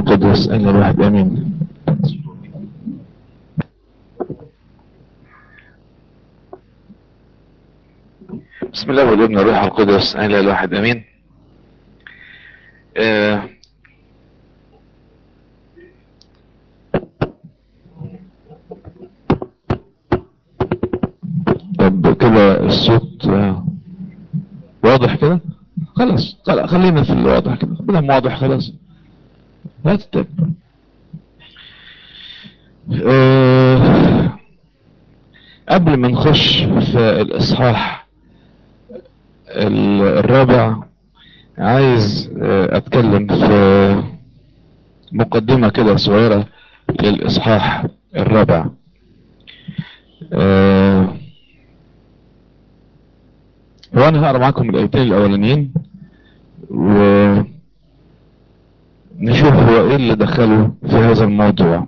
القدس أن الواحد أمين بسم الله والابن والروح القدس أن الواحد أمين آه طب كده الصوت آه واضح كده خلاص خلاص خلينا في الواضح كده بدل واضح خلاص لا تتب أه قبل ما نخش في الاصحاح الرابع عايز أه اتكلم في مقدمة كده صغيرة للاصحاح الرابع أه وانا هقرا معاكم الايتين الاولانيين ونشوف هو ايه اللي دخله في هذا الموضوع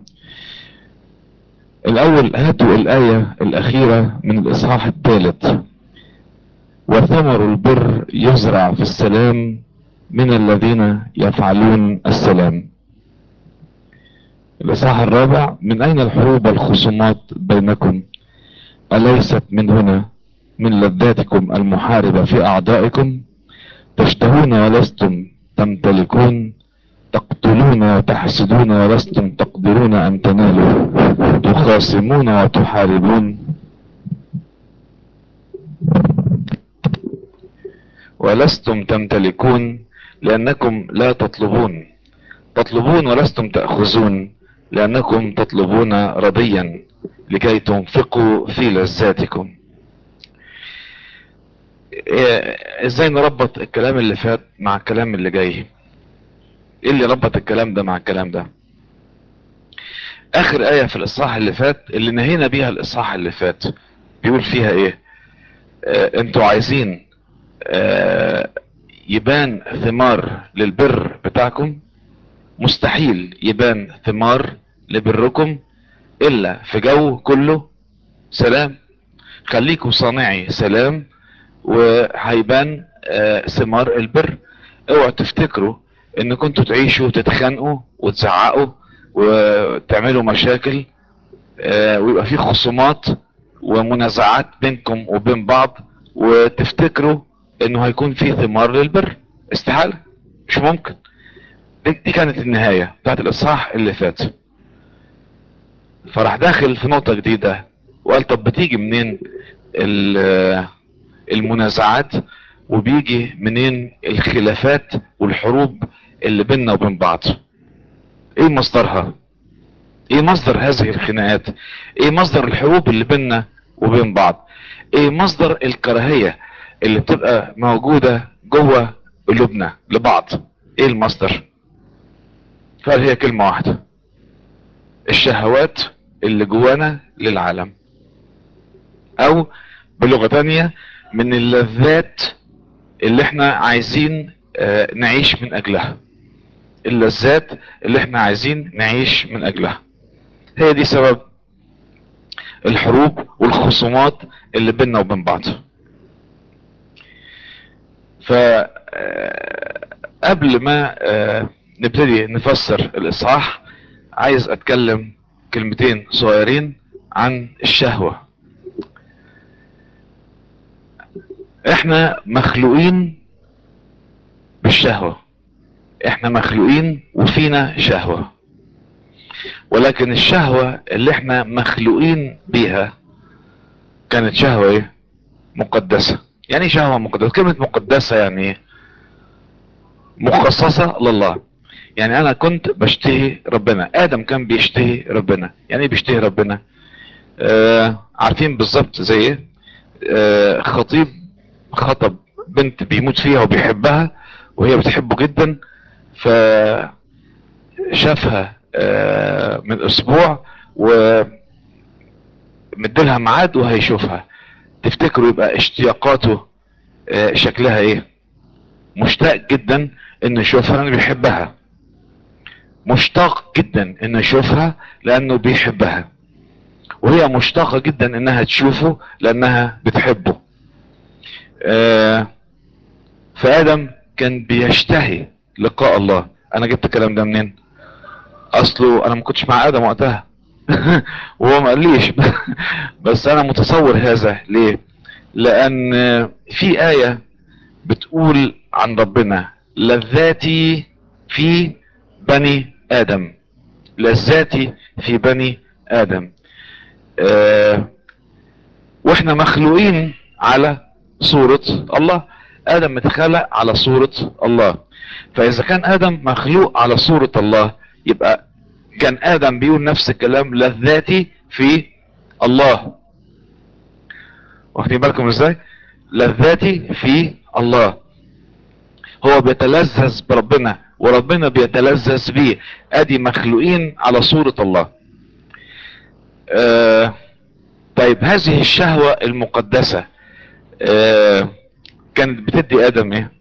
الاول هاتوا الاية الاخيرة من الاصحاح الثالث وثمر البر يزرع في السلام من الذين يفعلون السلام الاصحاح الرابع من اين الحروب والخصومات بينكم اليست من هنا من لذاتكم المحاربة في أعدائكم تشتهون ولستم تمتلكون تقتلون وتحسدون ولستم تقدرون أن تنالوا تخاصمون وتحاربون ولستم تمتلكون لأنكم لا تطلبون تطلبون ولستم تأخذون لأنكم تطلبون رضيا لكي تنفقوا في لذاتكم ازاي نربط الكلام اللي فات مع الكلام اللي جاي ايه اللي ربط الكلام ده مع الكلام ده اخر اية في الاصحاح اللي فات اللي نهينا بيها الاصحاح اللي فات بيقول فيها ايه آه انتوا عايزين آه يبان ثمار للبر بتاعكم مستحيل يبان ثمار لبركم الا في جو كله سلام خليكم صانعي سلام وهيبان آه ثمار البر اوعوا تفتكروا ان كنتوا تعيشوا تتخانقوا وتزعقوا وتعملوا مشاكل آه ويبقى في خصومات ومنازعات بينكم وبين بعض وتفتكروا انه هيكون في ثمار للبر استحالة مش ممكن دي كانت النهاية بتاعت الاصحاح اللي فات فراح داخل في نقطة جديدة وقال طب بتيجي منين المنازعات وبيجي منين الخلافات والحروب اللي بيننا وبين بعض ايه مصدرها ايه مصدر هذه الخناقات ايه مصدر الحروب اللي بيننا وبين بعض ايه مصدر الكراهية اللي بتبقى موجودة جوه قلوبنا لبعض ايه المصدر قال هي كلمة واحدة الشهوات اللي جوانا للعالم او بلغة تانية من اللذات اللي احنا عايزين اه نعيش من اجلها اللذات اللي احنا عايزين نعيش من اجلها هي دي سبب الحروب والخصومات اللي بيننا وبين بعض ف قبل ما اه نبتدي نفسر الاصحاح عايز اتكلم كلمتين صغيرين عن الشهوة احنا مخلوقين بالشهوة احنا مخلوقين وفينا شهوة ولكن الشهوة اللي احنا مخلوقين بيها كانت شهوة ايه مقدسة يعني شهوة مقدسة كلمة مقدسة يعني ايه مخصصة لله يعني انا كنت بشتهي ربنا ادم كان بيشتهي ربنا يعني ايه بيشتهي ربنا آه عارفين بالظبط زي ايه آه خطيب خطب بنت بيموت فيها وبيحبها وهي بتحبه جدا فشافها آه من اسبوع ومديلها ميعاد وهيشوفها تفتكروا يبقى اشتياقاته آه شكلها ايه مشتاق جدا انه يشوفها لانه بيحبها مشتاق جدا انه يشوفها لانه بيحبها وهي مشتاقة جدا انها تشوفه لانها بتحبه آه فادم كان بيشتهي لقاء الله انا جبت الكلام ده منين اصله انا ما كنتش مع ادم وقتها وهو ما قاليش بس انا متصور هذا ليه لان في آية بتقول عن ربنا لذاتي في بني ادم لذاتي في بني ادم آه واحنا مخلوقين على صورة الله ادم متخلق على صورة الله فاذا كان ادم مخلوق على صورة الله يبقى كان ادم بيقول نفس الكلام لذاتي في الله واخدين بالكم ازاي لذاتي في الله هو بيتلذذ بربنا وربنا بيتلذذ بيه ادي مخلوقين على صورة الله آه طيب هذه الشهوة المقدسة آه كانت بتدي ادم ايه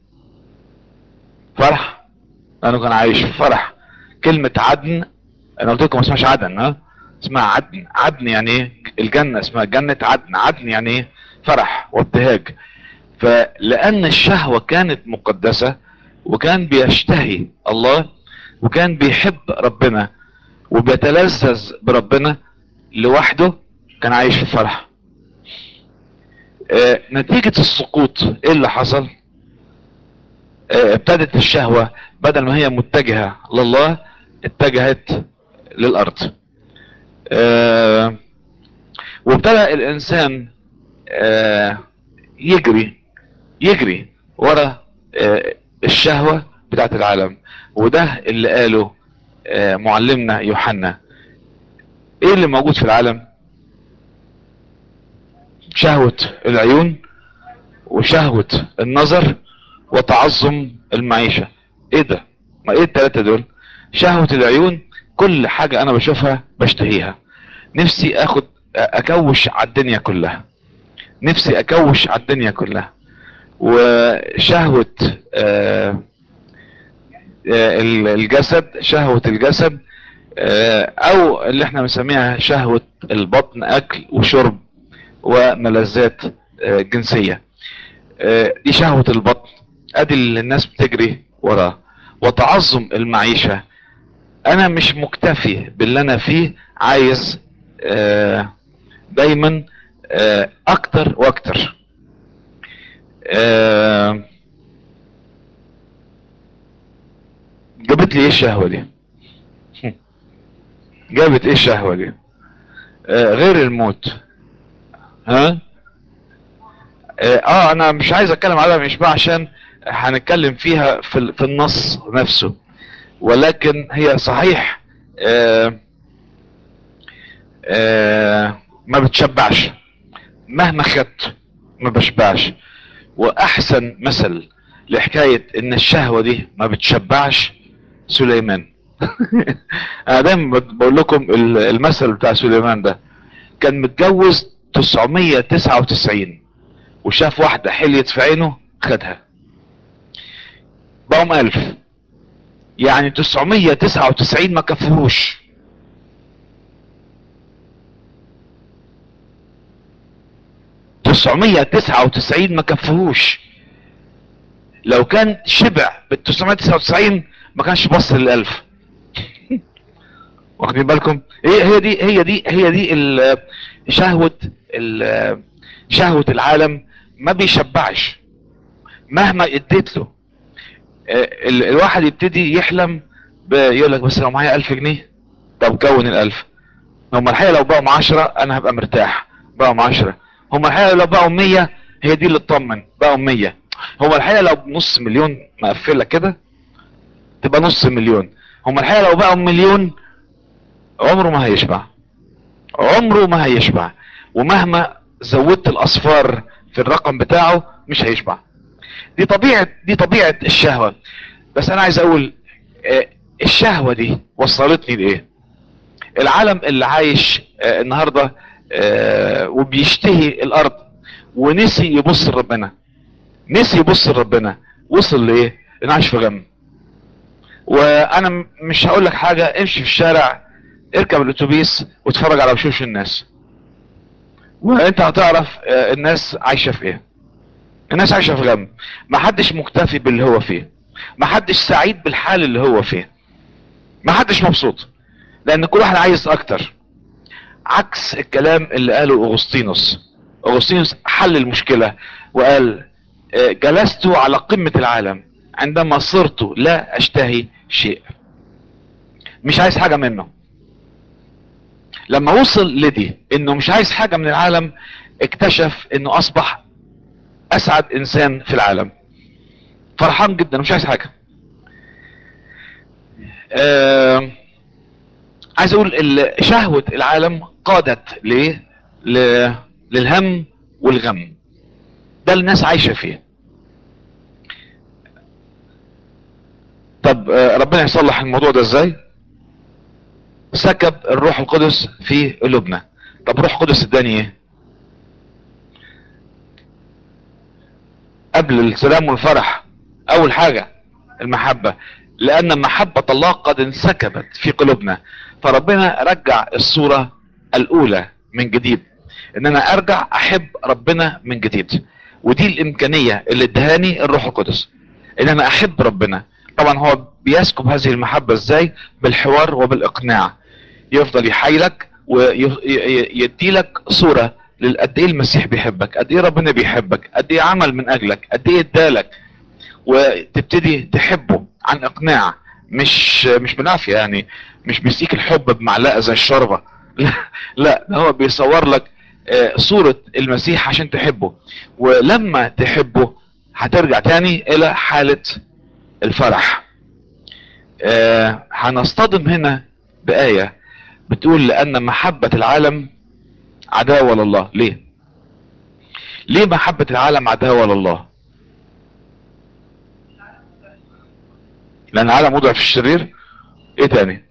فرح لانه كان عايش في فرح كلمة عدن انا قلت لكم ما اسمهاش عدن ها اسمها عدن عدن يعني ايه الجنة اسمها جنة عدن عدن يعني ايه فرح وابتهاج فلان الشهوة كانت مقدسة وكان بيشتهي الله وكان بيحب ربنا وبيتلذذ بربنا لوحده كان عايش في فرح آه نتيجة السقوط ايه اللي حصل آه ابتدت الشهوة بدل ما هي متجهة لله اتجهت للارض آه وابتدى الانسان آه يجري يجري ورا آه الشهوة بتاعت العالم وده اللي قاله آه معلمنا يوحنا ايه اللي موجود في العالم شهوة العيون وشهوة النظر وتعظم المعيشة ايه ده ما ايه التلاتة دول شهوة العيون كل حاجة انا بشوفها بشتهيها نفسي اخد اكوش على الدنيا كلها نفسي اكوش على الدنيا كلها وشهوة آه آه الجسد شهوة الجسد آه او اللي احنا بنسميها شهوة البطن اكل وشرب وملذات جنسية دي شهوة البطن ادي اللي الناس بتجري وراه وتعظم المعيشة انا مش مكتفي باللي انا فيه عايز دايما اكتر واكتر جابت لي ايه الشهوة دي جابت ايه الشهوة دي غير الموت ها اه انا مش عايز اتكلم عليها مش بقى عشان هنتكلم فيها في, في النص نفسه ولكن هي صحيح آه آه ما بتشبعش مهما خدت ما بشبعش واحسن مثل لحكاية ان الشهوة دي ما بتشبعش سليمان انا دايما بقول لكم المثل بتاع سليمان ده كان متجوز 999 وشاف واحدة حليت في عينه خدها بقوا ألف يعني 999 ما كفهوش تسعمية تسعة وتسعين ما كفهوش لو كان شبع بال 999 ما كانش بص للألف واخدين بالكم هي هي دي هي دي هي دي شهوة شهوة العالم ما بيشبعش مهما اديت له الواحد يبتدي يحلم يقول لك بس لو معايا الف جنيه طب كون الالف هم الحقيقة لو بقوا عشرة انا هبقى مرتاح بقوا عشرة هم الحقيقة لو بقوا مية هي دي اللي تطمن بقوا مية هم الحقيقة لو نص مليون مقفلة كده تبقى نص مليون هم الحقيقة لو بقوا مليون عمره ما هيشبع عمره ما هيشبع ومهما زودت الاصفار في الرقم بتاعه مش هيشبع دي طبيعة دي طبيعة الشهوة بس انا عايز اقول اه الشهوة دي وصلتني لايه العالم اللي عايش اه النهاردة اه وبيشتهي الارض ونسي يبص لربنا نسي يبص لربنا وصل لايه انه عايش في غم وانا مش هقول لك حاجة امشي في الشارع اركب الاتوبيس واتفرج على وشوش الناس وانت هتعرف الناس عايشة في ايه الناس عايشة في غم ما حدش مكتفي باللي هو فيه ما حدش سعيد بالحال اللي هو فيه ما حدش مبسوط لان كل واحد عايز اكتر عكس الكلام اللي قاله اغسطينوس اغسطينوس حل المشكلة وقال آه، جلست على قمة العالم عندما صرت لا اشتهي شيء مش عايز حاجة منه لما وصل لدي انه مش عايز حاجة من العالم اكتشف انه اصبح اسعد انسان في العالم فرحان جدا مش عايز حاجة آه عايز اقول ال- شهوة العالم قادت ليه ل- للهم والغم ده الناس عايشة فيه طب آه، ربنا يصلح الموضوع ده ازاي سكب الروح القدس في قلوبنا طب الروح القدس اداني ايه قبل السلام والفرح اول حاجة المحبة لان محبة الله قد انسكبت في قلوبنا فربنا رجع الصورة الاولى من جديد ان انا ارجع احب ربنا من جديد ودي الامكانية اللي ادهاني الروح القدس ان انا احب ربنا طبعا هو بيسكب هذه المحبة ازاي بالحوار وبالاقناع يفضل يحايلك ويديلك صورة لقد ايه المسيح بيحبك قد ايه ربنا بيحبك قد ايه عمل من اجلك قد ايه ادالك وتبتدي تحبه عن اقناع مش مش بالعافيه يعني مش بيسيك الحب بمعلقه زي الشوربه لا لا ده هو بيصور لك آه، صورة المسيح عشان تحبه ولما تحبه هترجع تاني الى حالة الفرح آه، هنصطدم هنا بآية بتقول لأن محبة العالم عداوة لله ليه ليه محبة العالم عداوة لله لأن العالم وضع في الشرير ايه تاني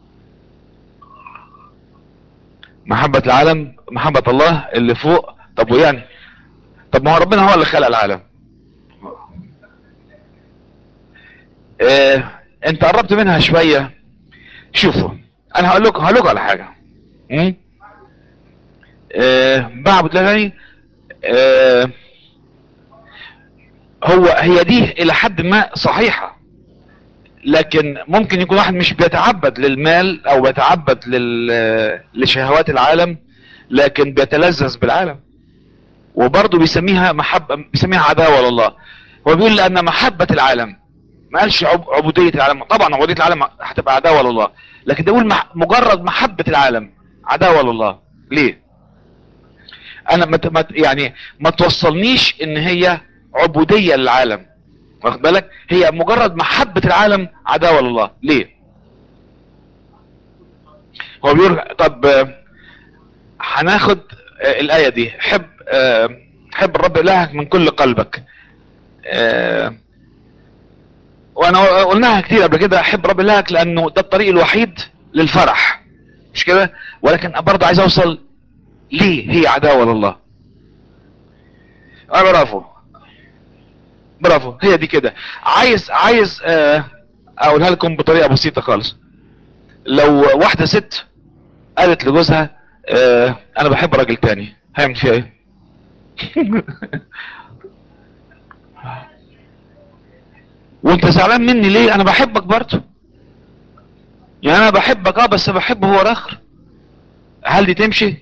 محبة العالم محبة الله اللي فوق طب ويعني طب ما هو ربنا هو اللي خلق العالم اه انت قربت منها شوية شوفوا انا هقول لكم هقول لكم على حاجة م? اه بعبد لغني اه هو هي دي الى حد ما صحيحة لكن ممكن يكون واحد مش بيتعبد للمال او بيتعبد لل... لشهوات العالم لكن بيتلذذ بالعالم وبرضه بيسميها محبة بيسميها عداوة لله هو بيقول لان محبة العالم ما قالش عب... عبودية العالم طبعا عبودية العالم هتبقى عداوة لله لكن ده يقول مح... مجرد محبة العالم عداوة لله ليه انا مت... مت... يعني ما توصلنيش ان هي عبودية للعالم واخد بالك هي مجرد محبة العالم عداوة لله ليه هو بيقول طب آه، هناخد آه، الآية دي حب آه، حب الرب إلهك من كل قلبك آه، وانا قلناها كتير قبل كده حب رب إلهك لانه ده الطريق الوحيد للفرح مش كده ولكن برضه عايز اوصل ليه هي عداوة لله اه برافو برافو هي دي كده عايز عايز آه، اقولها لكم بطريقه بسيطه خالص لو واحده ست قالت لجوزها آه، انا بحب راجل تاني هيعمل فيها ايه وانت زعلان مني ليه انا بحبك برضه يعني انا بحبك اه بس بحبه هو الاخر هل دي تمشي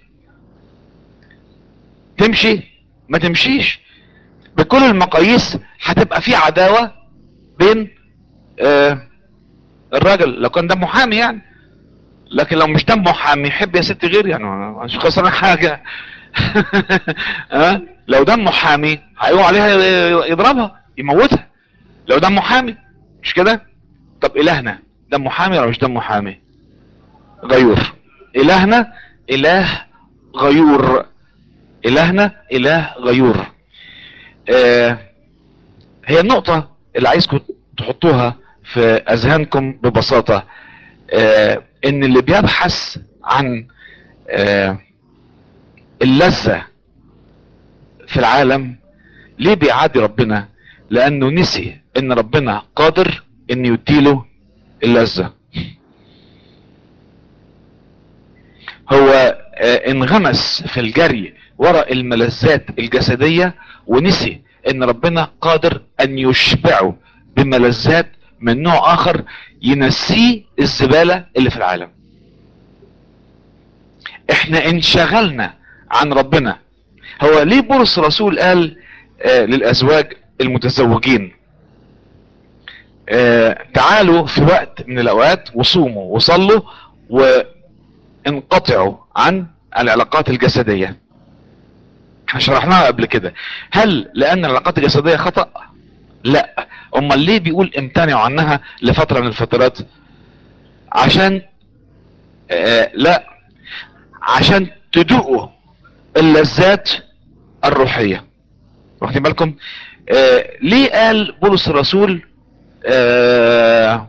تمشي ما تمشيش بكل المقاييس هتبقى في عداوة بين آه الراجل لو كان ده محامي يعني لكن لو مش ده محامي يحب يا ست غير يعني مش خسران حاجة ها لو ده محامي هيقوم عليها يضربها يموتها لو ده محامي مش كده طب الهنا ده محامي ولا مش ده محامي غيور الهنا اله غيور الهنا اله غيور آه هي النقطة اللي عايزكم تحطوها في اذهانكم ببساطة آه ان اللي بيبحث عن آه اللذة في العالم ليه بيعادي ربنا لانه نسي ان ربنا قادر ان يديله اللذة هو آه انغمس في الجري وراء الملذات الجسدية ونسي ان ربنا قادر ان يشبعه بملذات من نوع اخر ينسيه الزبالة اللي في العالم احنا انشغلنا عن ربنا هو ليه بولس الرسول قال آه للازواج المتزوجين آه تعالوا في وقت من الاوقات وصوموا وصلوا وانقطعوا عن العلاقات الجسدية احنا شرحناها قبل كده هل لان العلاقات الجسدية خطأ لا امال ليه بيقول امتنعوا عنها لفترة من الفترات عشان آه لا عشان تدوقوا اللذات الروحية واخدين بالكم آه ليه قال بولس الرسول آه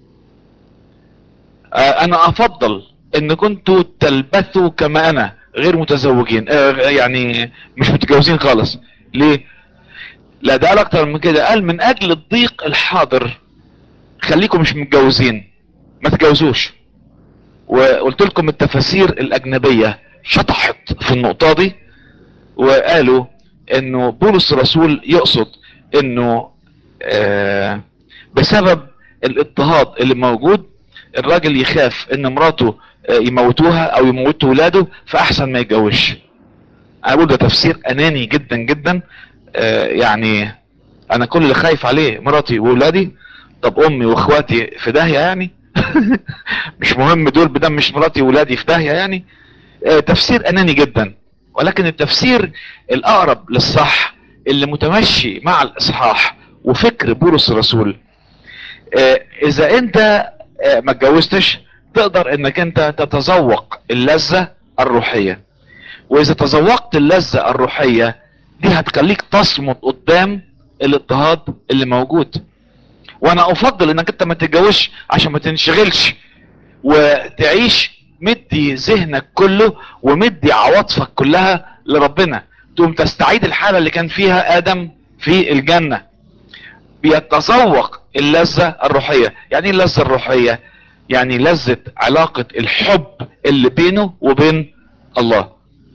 آه انا افضل ان كنتوا تلبثوا كما انا غير متزوجين آه يعني مش متجوزين خالص ليه لا ده قال اكتر من كده قال من اجل الضيق الحاضر خليكم مش متجوزين ما تتجوزوش وقلت لكم التفاسير الاجنبية شطحت في النقطة دي وقالوا انه بولس الرسول يقصد انه آه بسبب الاضطهاد اللي موجود الراجل يخاف ان مراته آه يموتوها او يموتوا ولاده فاحسن ما يتجوزش انا بقول ده تفسير اناني جدا جدا آه يعني انا كل اللي خايف عليه مراتي وولادي طب امي واخواتي في داهية يعني مش مهم دول بدم مش مراتي وولادي في داهية يعني آه تفسير اناني جدا ولكن التفسير الاقرب للصح اللي متمشي مع الاصحاح وفكر بولس الرسول آه اذا انت آه ما اتجوزتش تقدر انك انت تتذوق اللذة الروحية واذا تذوقت اللذة الروحية دي هتخليك تصمد قدام الاضطهاد اللي موجود وانا افضل انك انت ما تتجوزش عشان ما تنشغلش وتعيش مدي ذهنك كله ومدي عواطفك كلها لربنا تقوم تستعيد الحالة اللي كان فيها ادم في الجنة بيتذوق اللذة الروحية يعني ايه اللذة الروحية يعني لذة علاقة الحب اللي بينه وبين الله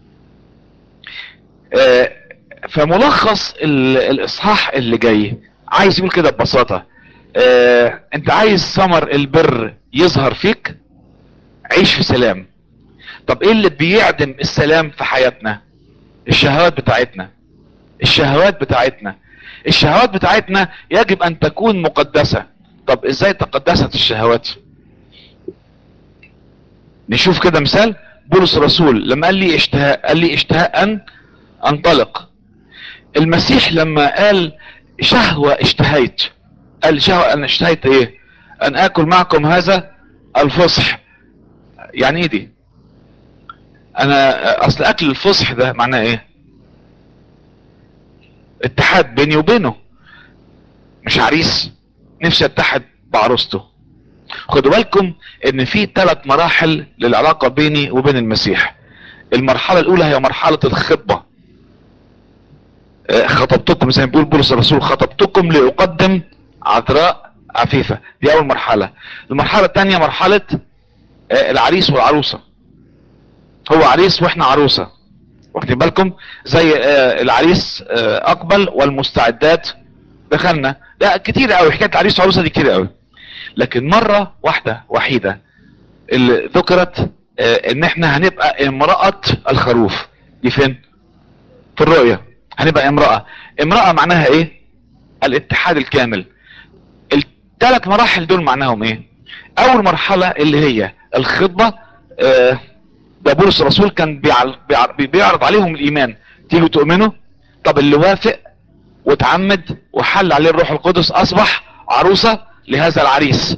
آه فملخص الاصحاح اللي جاي عايز يقول كده ببساطة آه انت عايز ثمر البر يظهر فيك عيش في سلام طب ايه اللي بيعدم السلام في حياتنا الشهوات بتاعتنا الشهوات بتاعتنا الشهوات بتاعتنا يجب ان تكون مقدسة طب ازاي تقدست الشهوات نشوف كده مثال بولس الرسول لما قال لي اشتهاء قال لي اشتهاء ان انطلق المسيح لما قال شهوة اشتهيت قال شهوة انا اشتهيت ايه ان اكل معكم هذا الفصح يعني ايه دي انا اصل اكل الفصح ده معناه ايه اتحاد بيني وبينه مش عريس نفسي اتحد بعروسته خدوا بالكم ان في ثلاث مراحل للعلاقة بيني وبين المسيح المرحلة الاولى هي مرحلة الخطبة خطبتكم زي ما بيقول بولس الرسول خطبتكم لاقدم عذراء عفيفة دي اول مرحلة المرحلة الثانية مرحلة العريس والعروسة هو عريس واحنا عروسة واخدين بالكم زي العريس اقبل والمستعدات دخلنا لا كتير قوي حكاية العريس والعروسة دي كتير قوي لكن مرة واحدة وحيدة اللي ذكرت ان احنا هنبقى امرأة الخروف دي فين في الرؤية هنبقى امرأة امرأة معناها ايه الاتحاد الكامل الثلاث مراحل دول معناهم ايه اول مرحلة اللي هي الخطبة آه ده بولس الرسول كان بيعرض عليهم الايمان تيجوا تؤمنوا طب اللي وافق وتعمد وحل عليه الروح القدس اصبح عروسة لهذا العريس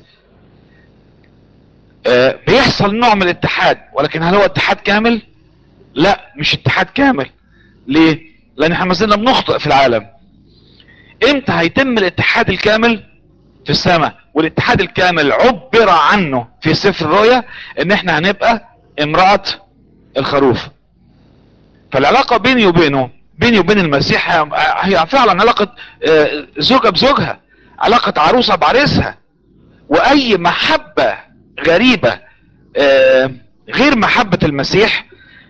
آه بيحصل نوع من الاتحاد ولكن هل هو اتحاد كامل لا مش اتحاد كامل ليه لان احنا ما زلنا بنخطئ في العالم امتى هيتم الاتحاد الكامل في السماء والاتحاد الكامل عبر عنه في سفر الرؤيا ان احنا هنبقى امرأة الخروف فالعلاقة بيني وبينه بيني وبين المسيح هي فعلا علاقة زوجة بزوجها علاقة عروسة بعريسها واي محبة غريبة غير محبة المسيح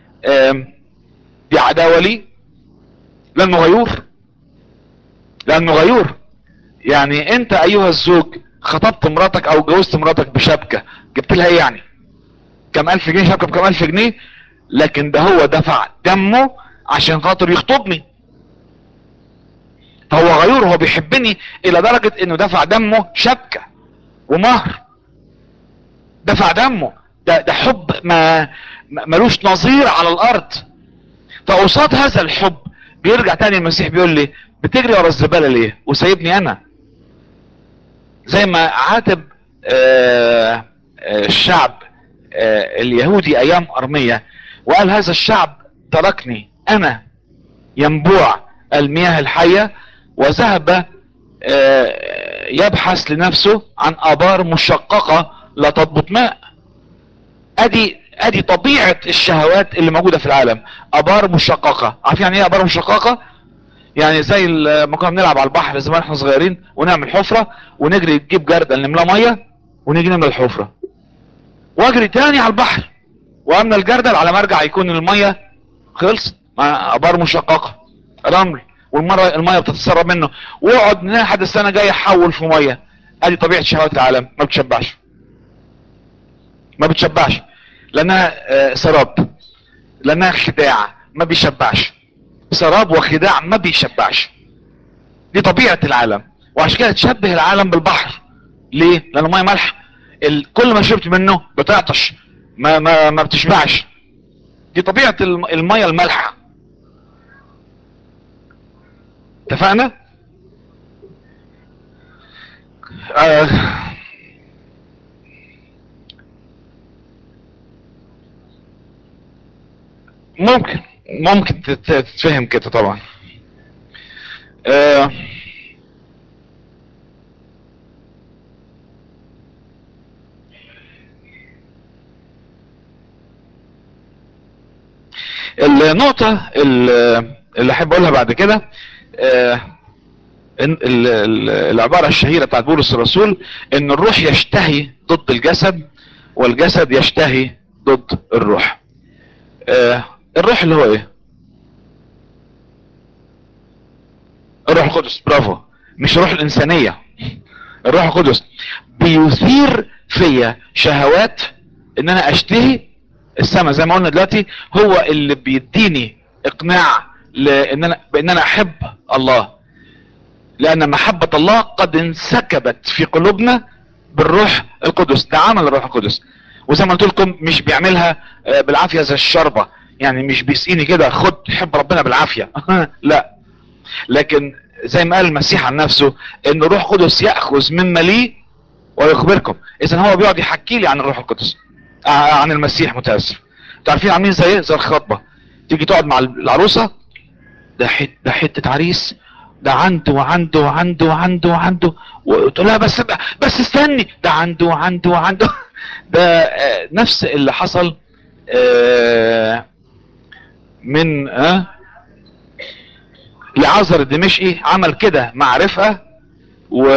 دي عداوة لي لانه غيور لانه غيور يعني انت ايها الزوج خطبت مراتك او جوزت مراتك بشبكة جبت لها ايه يعني كم الف جنيه شبكة بكم الف جنيه لكن ده هو دفع دمه عشان خاطر يخطبني فهو غيور هو بيحبني الى درجة انه دفع دمه شبكة ومهر دفع دمه ده, ده حب ما ملوش نظير على الارض فقصاد هذا الحب بيرجع تاني المسيح بيقول لي بتجري ورا الزبالة ليه وسايبني انا زي ما عاتب آآ آآ الشعب آآ اليهودي ايام ارمية وقال هذا الشعب تركني انا ينبوع المياه الحية وذهب يبحث لنفسه عن ابار مشققة لا تضبط ماء ادي ادي طبيعة الشهوات اللي موجودة في العالم ابار مشققة عارفين يعني ايه ابار مشققة يعني زي ما كنا بنلعب على البحر زمان احنا صغيرين ونعمل حفرة ونجري نجيب جردل نملاه مية ونيجي نملى الحفرة واجري تاني على البحر واملى الجردل على ما ارجع يكون المية خلصت مع ابار مشققة رمل والمرة المية بتتسرب منه واقعد لحد السنة جاية حول في مية ادي طبيعة شهوات العالم ما بتشبعش ما بتشبعش لانها آه سراب لانها خداع ما بيشبعش سراب وخداع ما بيشبعش دي طبيعة العالم وعشان كده تشبه العالم بالبحر ليه لانه ميه ملح كل ما شربت منه بتعطش ما ما ما بتشبعش دي طبيعة المية المالحة اتفقنا آه ممكن ممكن تتفهم كده طبعا آه النقطة اللي احب اقولها بعد كده آه العبارة الشهيرة بتاعت بولس الرسول ان الروح يشتهي ضد الجسد والجسد يشتهي ضد الروح آه الروح اللي هو ايه الروح القدس برافو مش الروح الانسانية الروح القدس بيثير فيا شهوات ان انا اشتهي السماء زي ما قلنا دلوقتي هو اللي بيديني اقناع لان انا بان انا احب الله لان محبة الله قد انسكبت في قلوبنا بالروح القدس ده عمل الروح القدس وزي ما قلت لكم مش بيعملها بالعافية زي الشربة يعني مش بيسقيني كده خد حب ربنا بالعافية لا لكن زي ما قال المسيح عن نفسه ان الروح القدس ياخذ مما لي ويخبركم اذا هو بيقعد يحكي لي عن الروح القدس عن المسيح متاسف تعرفين عاملين زي ايه زي الخطبه تيجي تقعد مع العروسه ده حت ده حته عريس ده عنده وعنده وعنده وعنده وعنده وتقول لها بس بس استني ده عنده وعنده وعنده ده نفس اللي حصل من اه لعازر الدمشقي عمل كده مع رفقه و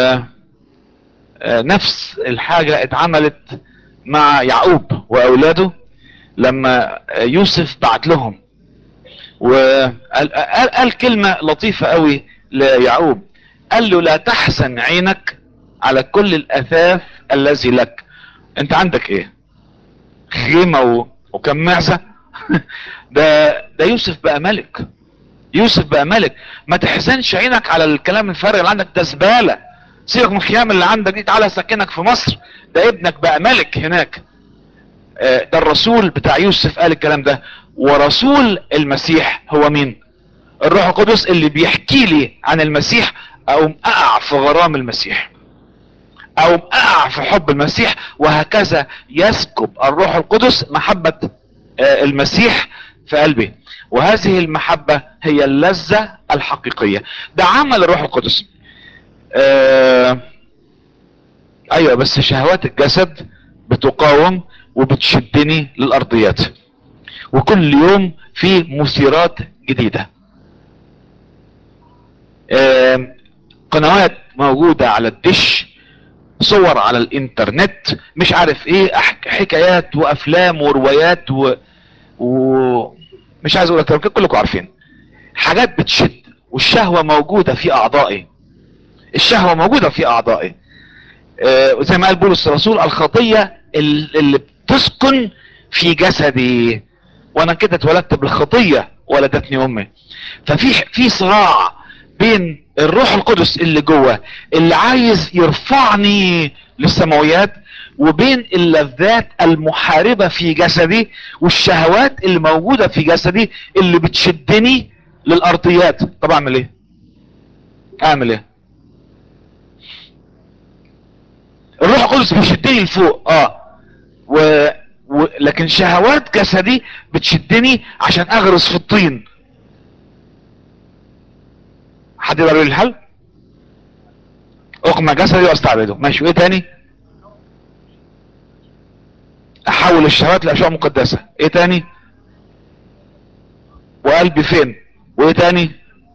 نفس الحاجة اتعملت مع يعقوب واولاده لما يوسف بعت لهم وقال قال, قال كلمة لطيفة قوي ليعقوب قال له لا تحزن عينك على كل الاثاث الذي لك انت عندك ايه خيمة وكم معزة ده ده يوسف بقى ملك يوسف بقى ملك ما تحزنش عينك على الكلام الفارغ اللي عندك ده زبالة سيبك من الخيام اللي عندك دي تعالى سكنك في مصر ده ابنك بقى ملك هناك ده الرسول بتاع يوسف قال الكلام ده ورسول المسيح هو مين الروح القدس اللي بيحكي لي عن المسيح او اقع في غرام المسيح او اقع في حب المسيح وهكذا يسكب الروح القدس محبة المسيح في قلبي وهذه المحبة هي اللذة الحقيقية ده عمل الروح القدس آه ايوه بس شهوات الجسد بتقاوم وبتشدني للارضيات وكل يوم في مثيرات جديدة آه قنوات موجودة على الدش صور على الانترنت مش عارف ايه حكايات وافلام وروايات و... و... مش عايز اقول اكتر كلكم عارفين حاجات بتشد والشهوة موجودة في اعضائي الشهوة موجودة في اعضائي آه زي ما قال بولس الرسول الخطية اللي بتسكن في جسدي وانا كده اتولدت بالخطية ولدتني امي ففي في صراع بين الروح القدس اللي جوه اللي عايز يرفعني للسماويات وبين اللذات المحاربة في جسدي والشهوات اللي موجودة في جسدي اللي بتشدني للارضيات طب اعمل ايه اعمل ايه الروح القدس بيشدني لفوق اه و... و... لكن شهوات جسدي بتشدني عشان اغرس في الطين حد يقدر يقول لي الحل اقمع جسدي واستعبده ماشي وايه تاني احول الشهوات لاشياء مقدسة ايه تاني وقلبي فين وايه تاني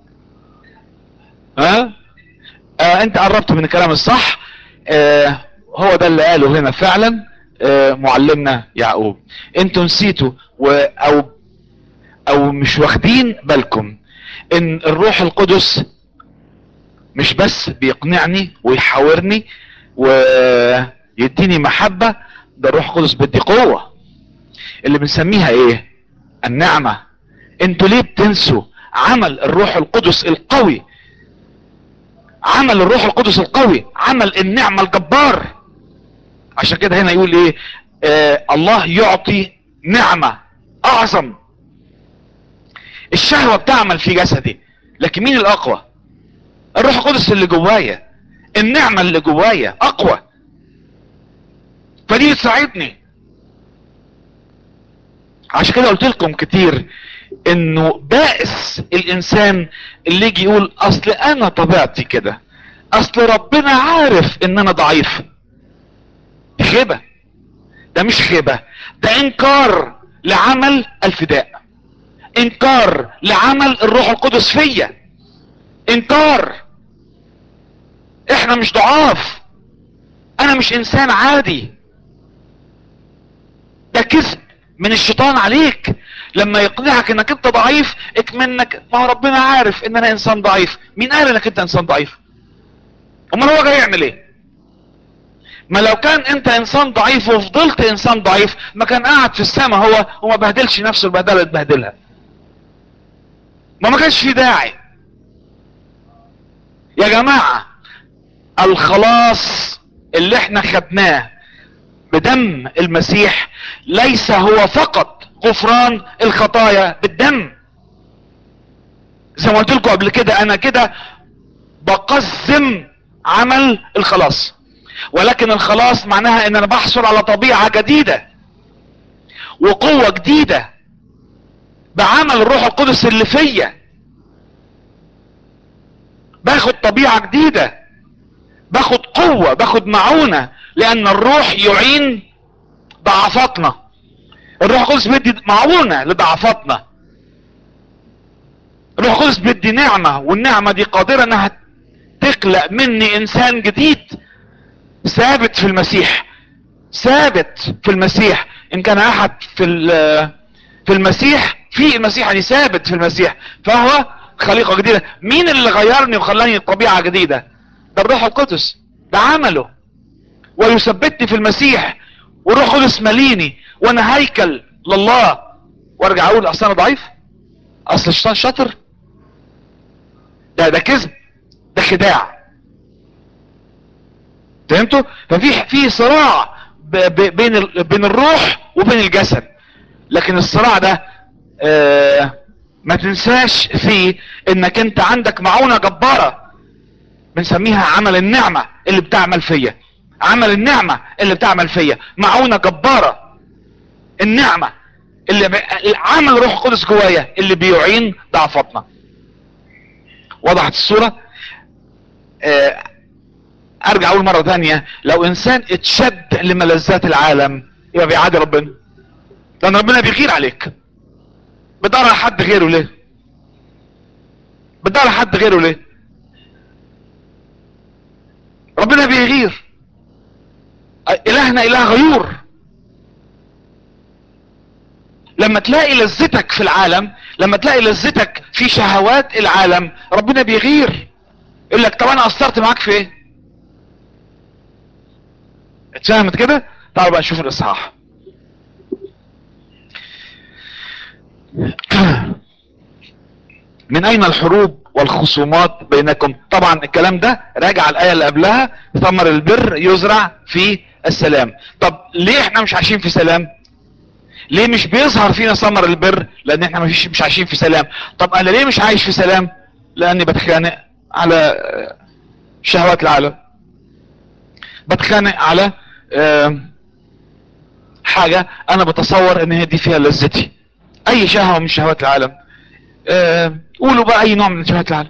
ها آه انت قربت من الكلام الصح آه هو ده اللي قاله هنا فعلا آه معلمنا يعقوب انتوا نسيتوا و او او مش واخدين بالكم ان الروح القدس مش بس بيقنعني ويحاورني ويديني محبة ده الروح القدس بدي قوة اللي بنسميها ايه النعمة انتوا ليه بتنسوا عمل الروح القدس القوي عمل الروح القدس القوي عمل النعمة الجبار عشان كده هنا يقول ايه آه الله يعطي نعمة اعظم الشهوة بتعمل في جسدي لكن مين الاقوى الروح القدس اللي جوايا النعمة اللي جوايا اقوى فدي تساعدني عشان كده قلت لكم كتير انه بائس الانسان اللي يجي يقول اصل انا طبيعتي كده اصل ربنا عارف ان انا ضعيف خيبة ده مش خيبة ده انكار لعمل الفداء انكار لعمل الروح القدس فيا انكار احنا مش ضعاف انا مش انسان عادي ده كذب من الشيطان عليك لما يقنعك انك انت ضعيف اكمنك ما هو ربنا عارف ان انا انسان ضعيف مين قال انك انت انسان ضعيف امال هو جاي يعمل ايه ما لو كان انت انسان ضعيف وفضلت انسان ضعيف ما كان قاعد في السماء هو وما بهدلش نفسه البهدله اللي تبهدلها ما ما كانش في داعي يا جماعة الخلاص اللي احنا خدناه بدم المسيح ليس هو فقط غفران الخطايا بالدم زي ما قلت لكم قبل كده انا كده بقزم عمل الخلاص ولكن الخلاص معناها ان انا بحصل على طبيعة جديدة وقوة جديدة بعمل الروح القدس اللي فيا باخد طبيعة جديدة باخد قوة باخد معونة لان الروح يعين ضعفاتنا الروح القدس بيدي معونة لضعفاتنا الروح القدس بيدي نعمة والنعمة دي قادرة انها تخلق مني انسان جديد ثابت في المسيح ثابت في المسيح ان كان احد في في المسيح في المسيح يعني ثابت في المسيح فهو خليقة جديدة مين اللي غيرني وخلاني طبيعة جديدة ده الروح القدس ده عمله ويثبتني في المسيح والروح القدس مليني وانا هيكل لله وارجع اقول اصل انا ضعيف اصل الشيطان شاطر ده ده كذب ده خداع فهمتوا ففي في صراع بين بين الروح وبين الجسد لكن الصراع ده آه ما تنساش فيه انك انت عندك معونة جبارة بنسميها عمل النعمة اللي بتعمل فيا عمل النعمة اللي بتعمل فيا معونة جبارة النعمة اللي ب... عمل روح القدس جوايا اللي بيعين ضعفاتنا وضحت الصورة آه ارجع اقول مرة تانية لو انسان اتشد لملذات العالم يبقى بيعادي ربنا لان ربنا بيغير عليك بتدور على حد غيره ليه بتدور على حد غيره ليه ربنا بيغير الهنا اله غيور لما تلاقي لذتك في العالم لما تلاقي لذتك في شهوات العالم ربنا بيغير يقول لك طب انا قصرت معاك في ايه اتفهمت كده تعالوا بقى نشوف الاصحاح من اين الحروب والخصومات بينكم طبعا الكلام ده راجع الآية اللي قبلها ثمر البر يزرع في السلام طب ليه احنا مش عايشين في سلام ليه مش بيظهر فينا ثمر البر لان احنا مش مش عايشين في سلام طب انا ليه مش عايش في سلام لاني بتخانق على شهوات العالم بتخانق على حاجة انا بتصور ان هي دي فيها لذتي اي شهوة من شهوات العالم قولوا بقى اي نوع من شهوات العالم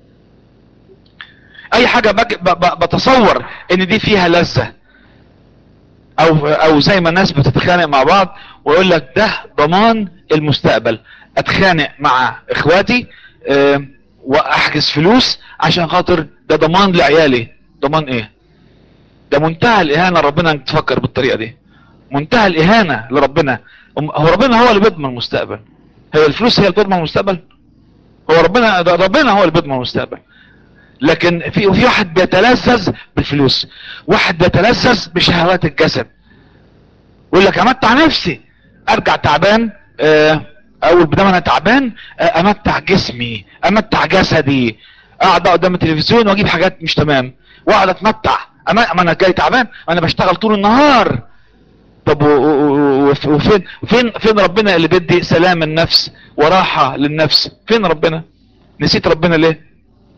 اي حاجة بتصور ان دي فيها لذة او او زي ما الناس بتتخانق مع بعض ويقول لك ده ضمان المستقبل اتخانق مع اخواتي اه واحجز فلوس عشان خاطر ده ضمان لعيالي ضمان ايه ده منتهى الاهانة ربنا انك تفكر بالطريقة دي منتهى الاهانة لربنا هو ربنا هو اللي بيضمن المستقبل هي الفلوس هي اللي بتضمن المستقبل هو ربنا ربنا هو اللي بيضمن المستقبل لكن في في واحد بيتلذذ بالفلوس واحد بيتلذذ بشهوات الجسد يقول لك امتع نفسي ارجع تعبان اول بدل انا تعبان امتع جسمي امتع جسدي اقعد قدام التلفزيون واجيب حاجات مش تمام واقعد اتمتع اما انا جاي تعبان انا بشتغل طول النهار طب وفين فين فين ربنا اللي بيدي سلام النفس وراحة للنفس فين ربنا نسيت ربنا ليه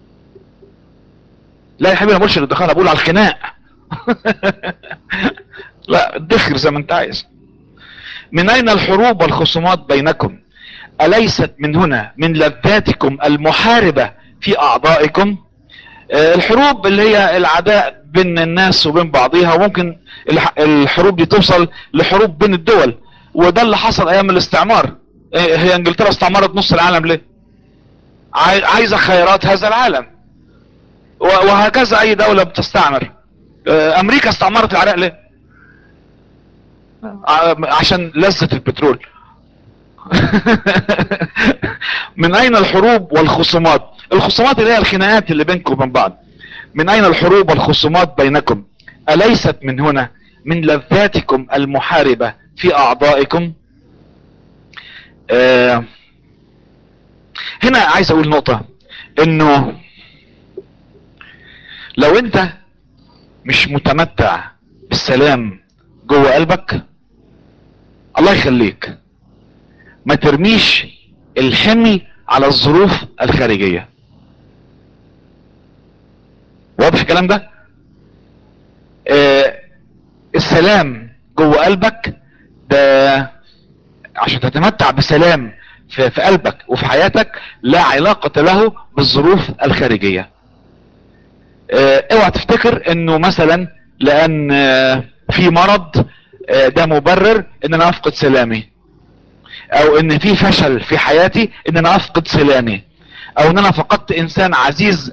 لا يا حبيبي انا بقولش الدخان انا بقول على الخناق لا ادخر زي ما انت عايز من اين الحروب والخصومات بينكم اليست من هنا من لذاتكم المحاربة في اعضائكم آه الحروب اللي هي العداء بين الناس وبين بعضيها وممكن الحروب دي توصل لحروب بين الدول وده اللي حصل ايام الاستعمار آه هي انجلترا استعمرت نص العالم ليه عايزة خيرات هذا العالم وهكذا اي دولة بتستعمر آه امريكا استعمرت العراق ليه عشان لذة البترول من اين الحروب والخصومات الخصومات اللي هي الخناقات اللي بينكم وبين بعض من اين الحروب والخصومات بينكم اليست من هنا من لذاتكم المحاربة في اعضائكم آه هنا عايز اقول نقطة انه لو انت مش متمتع بالسلام جوه قلبك الله يخليك ما ترميش الحمل على الظروف الخارجية واضح الكلام ده آه السلام جوه قلبك ده عشان تتمتع بسلام في, في قلبك وفي حياتك لا علاقة له بالظروف الخارجية اه اوعى تفتكر انه مثلا لان اه في مرض اه ده مبرر ان انا افقد سلامي او ان في فشل في حياتي ان انا افقد سلامي او ان انا فقدت انسان عزيز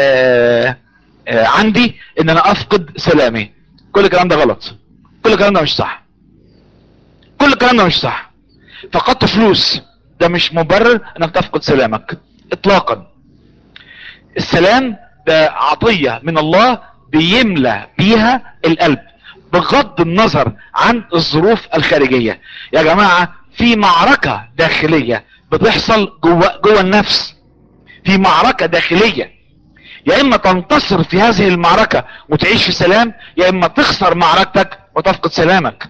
عندي ان انا افقد سلامي كل الكلام ده غلط كل الكلام ده مش صح كل الكلام ده مش صح فقدت فلوس ده مش مبرر انك تفقد سلامك اطلاقا السلام ده عطية من الله بيملى بيها القلب بغض النظر عن الظروف الخارجية يا جماعة في معركة داخلية بتحصل جوه, جوه النفس في معركة داخلية يا اما تنتصر في هذه المعركة وتعيش في سلام يا اما تخسر معركتك وتفقد سلامك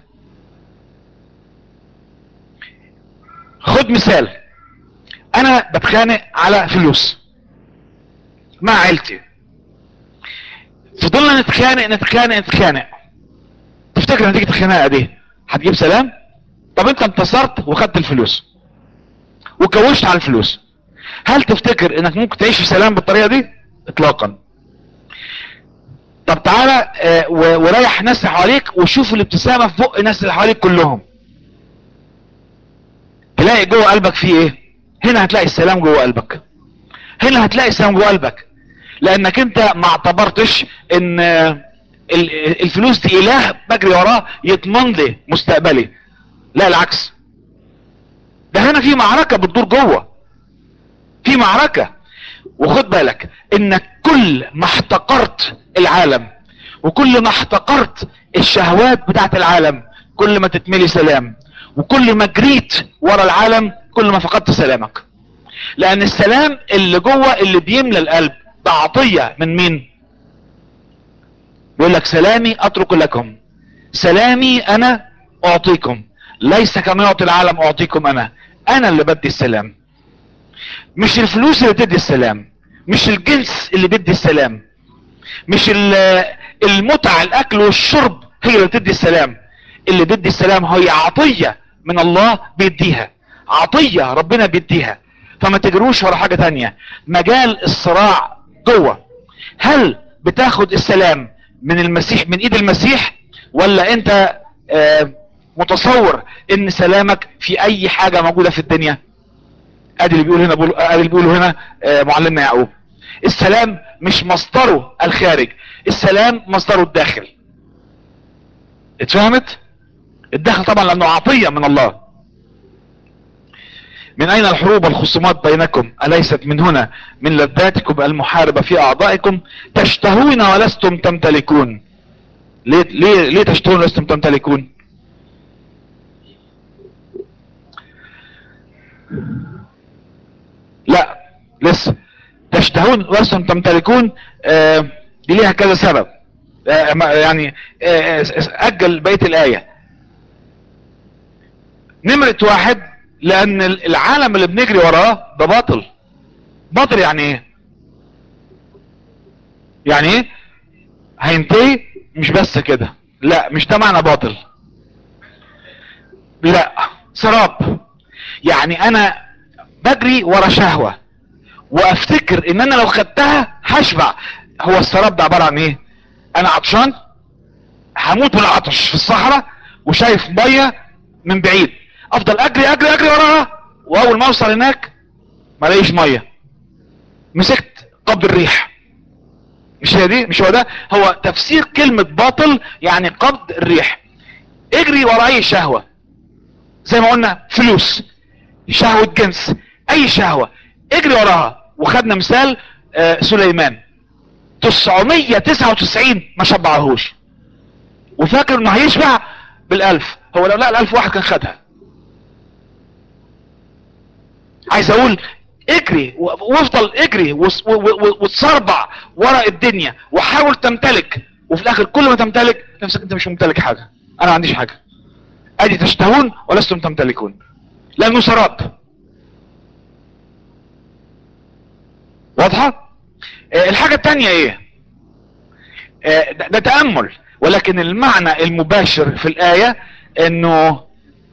خد مثال انا بتخانق على فلوس مع عيلتي فضلنا نتخانق نتخانق نتخانق تفتكر نتيجة الخناقة دي هتجيب سلام طب انت انتصرت وخدت الفلوس وكوشت على الفلوس هل تفتكر انك ممكن تعيش في سلام بالطريقة دي اطلاقا طب تعالى اه وريح الناس اللي حواليك وشوف الابتسامة في بق الناس اللي حواليك كلهم تلاقي جوه قلبك فيه ايه هنا هتلاقي السلام جوه قلبك هنا هتلاقي السلام جوه قلبك لانك انت ما اعتبرتش ان الفلوس دي اله بجري وراه يضمن لي مستقبلي لا العكس ده هنا في معركة بتدور جوه في معركة وخد بالك انك كل ما احتقرت العالم وكل ما احتقرت الشهوات بتاعت العالم كل ما تتملي سلام وكل ما جريت ورا العالم كل ما فقدت سلامك لان السلام اللي جوه اللي بيملى القلب ده عطية من مين بيقول لك سلامي اترك لكم سلامي انا اعطيكم ليس كما يعطي العالم اعطيكم انا انا اللي بدي السلام مش الفلوس اللي بتدي السلام مش الجنس اللي بيدي السلام مش المتع الاكل والشرب هي اللي بتدي السلام اللي بيدي السلام هي عطية من الله بيديها عطية ربنا بيديها فما تجروش ورا حاجة تانية مجال الصراع جوه هل بتاخد السلام من المسيح من ايد المسيح ولا انت آه متصور ان سلامك في اي حاجة موجودة في الدنيا ادي اللي بيقول هنا بقول ادي اللي بيقوله هنا آه معلمنا يعقوب السلام مش مصدره الخارج السلام مصدره الداخل اتفهمت الداخل طبعا لانه عطية من الله من اين الحروب والخصومات بينكم اليست من هنا من لذاتكم المحاربة في اعضائكم تشتهون ولستم تمتلكون ليه, ليه, ليه تشتهون ولستم تمتلكون لا لسه تشتهون ولستم تمتلكون آه دي ليها كذا سبب آه يعني آه اجل بقية الاية نمرة واحد لان العالم اللي بنجري وراه ده باطل باطل يعني ايه يعني ايه هينتهي مش بس كده لا مش ده معنى باطل لا سراب يعني انا بجري ورا شهوة وافتكر ان انا لو خدتها هشبع هو السراب ده عبارة عن ايه انا عطشان هموت من العطش في الصحراء وشايف مية من بعيد افضل اجري اجري اجري وراها واول ما اوصل هناك ما الاقيش ميه مسكت قبض الريح مش هي دي مش هو ده هو تفسير كلمة باطل يعني قبض الريح اجري ورا اي شهوة زي ما قلنا فلوس شهوة جنس اي شهوة اجري وراها وخدنا مثال آه سليمان 999 ما شبعهوش وفاكر انه هيشبع بالالف هو لو لقى الالف واحد كان خدها عايز اقول اجري وافضل اجري وتصربع ورا الدنيا وحاول تمتلك وفي الاخر كل ما تمتلك نفسك انت مش ممتلك حاجة انا ما عنديش حاجة ادي تشتهون ولستم تمتلكون لانه سراب واضحة اه الحاجة التانية ايه اه ده, ده تأمل ولكن المعنى المباشر في الآية انه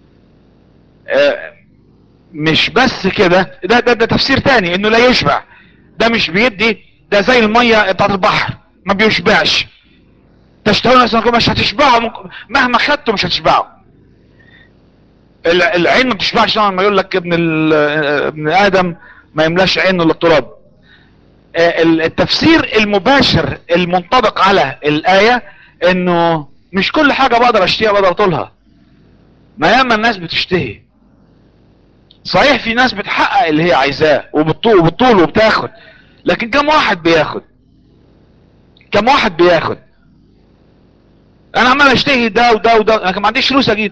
اه مش بس كده ده, ده ده تفسير تاني انه لا يشبع ده مش بيدي ده زي المية بتاعت البحر ما بيشبعش تشتهون اسمكم مش هتشبعوا مهما خدته مش هتشبعوا العين ما بتشبعش لما يقول لك ابن ابن ادم ما يملاش عينه الا التراب التفسير المباشر المنطبق على الايه انه مش كل حاجه بقدر اشتهيها بقدر اطولها ما ياما الناس بتشتهي صحيح في ناس بتحقق اللي هي عايزاه وبتطول وبتطول وبتاخد لكن كم واحد بياخد كم واحد بياخد انا عمال اشتهي ده وده وده انا ما عنديش فلوس اجيب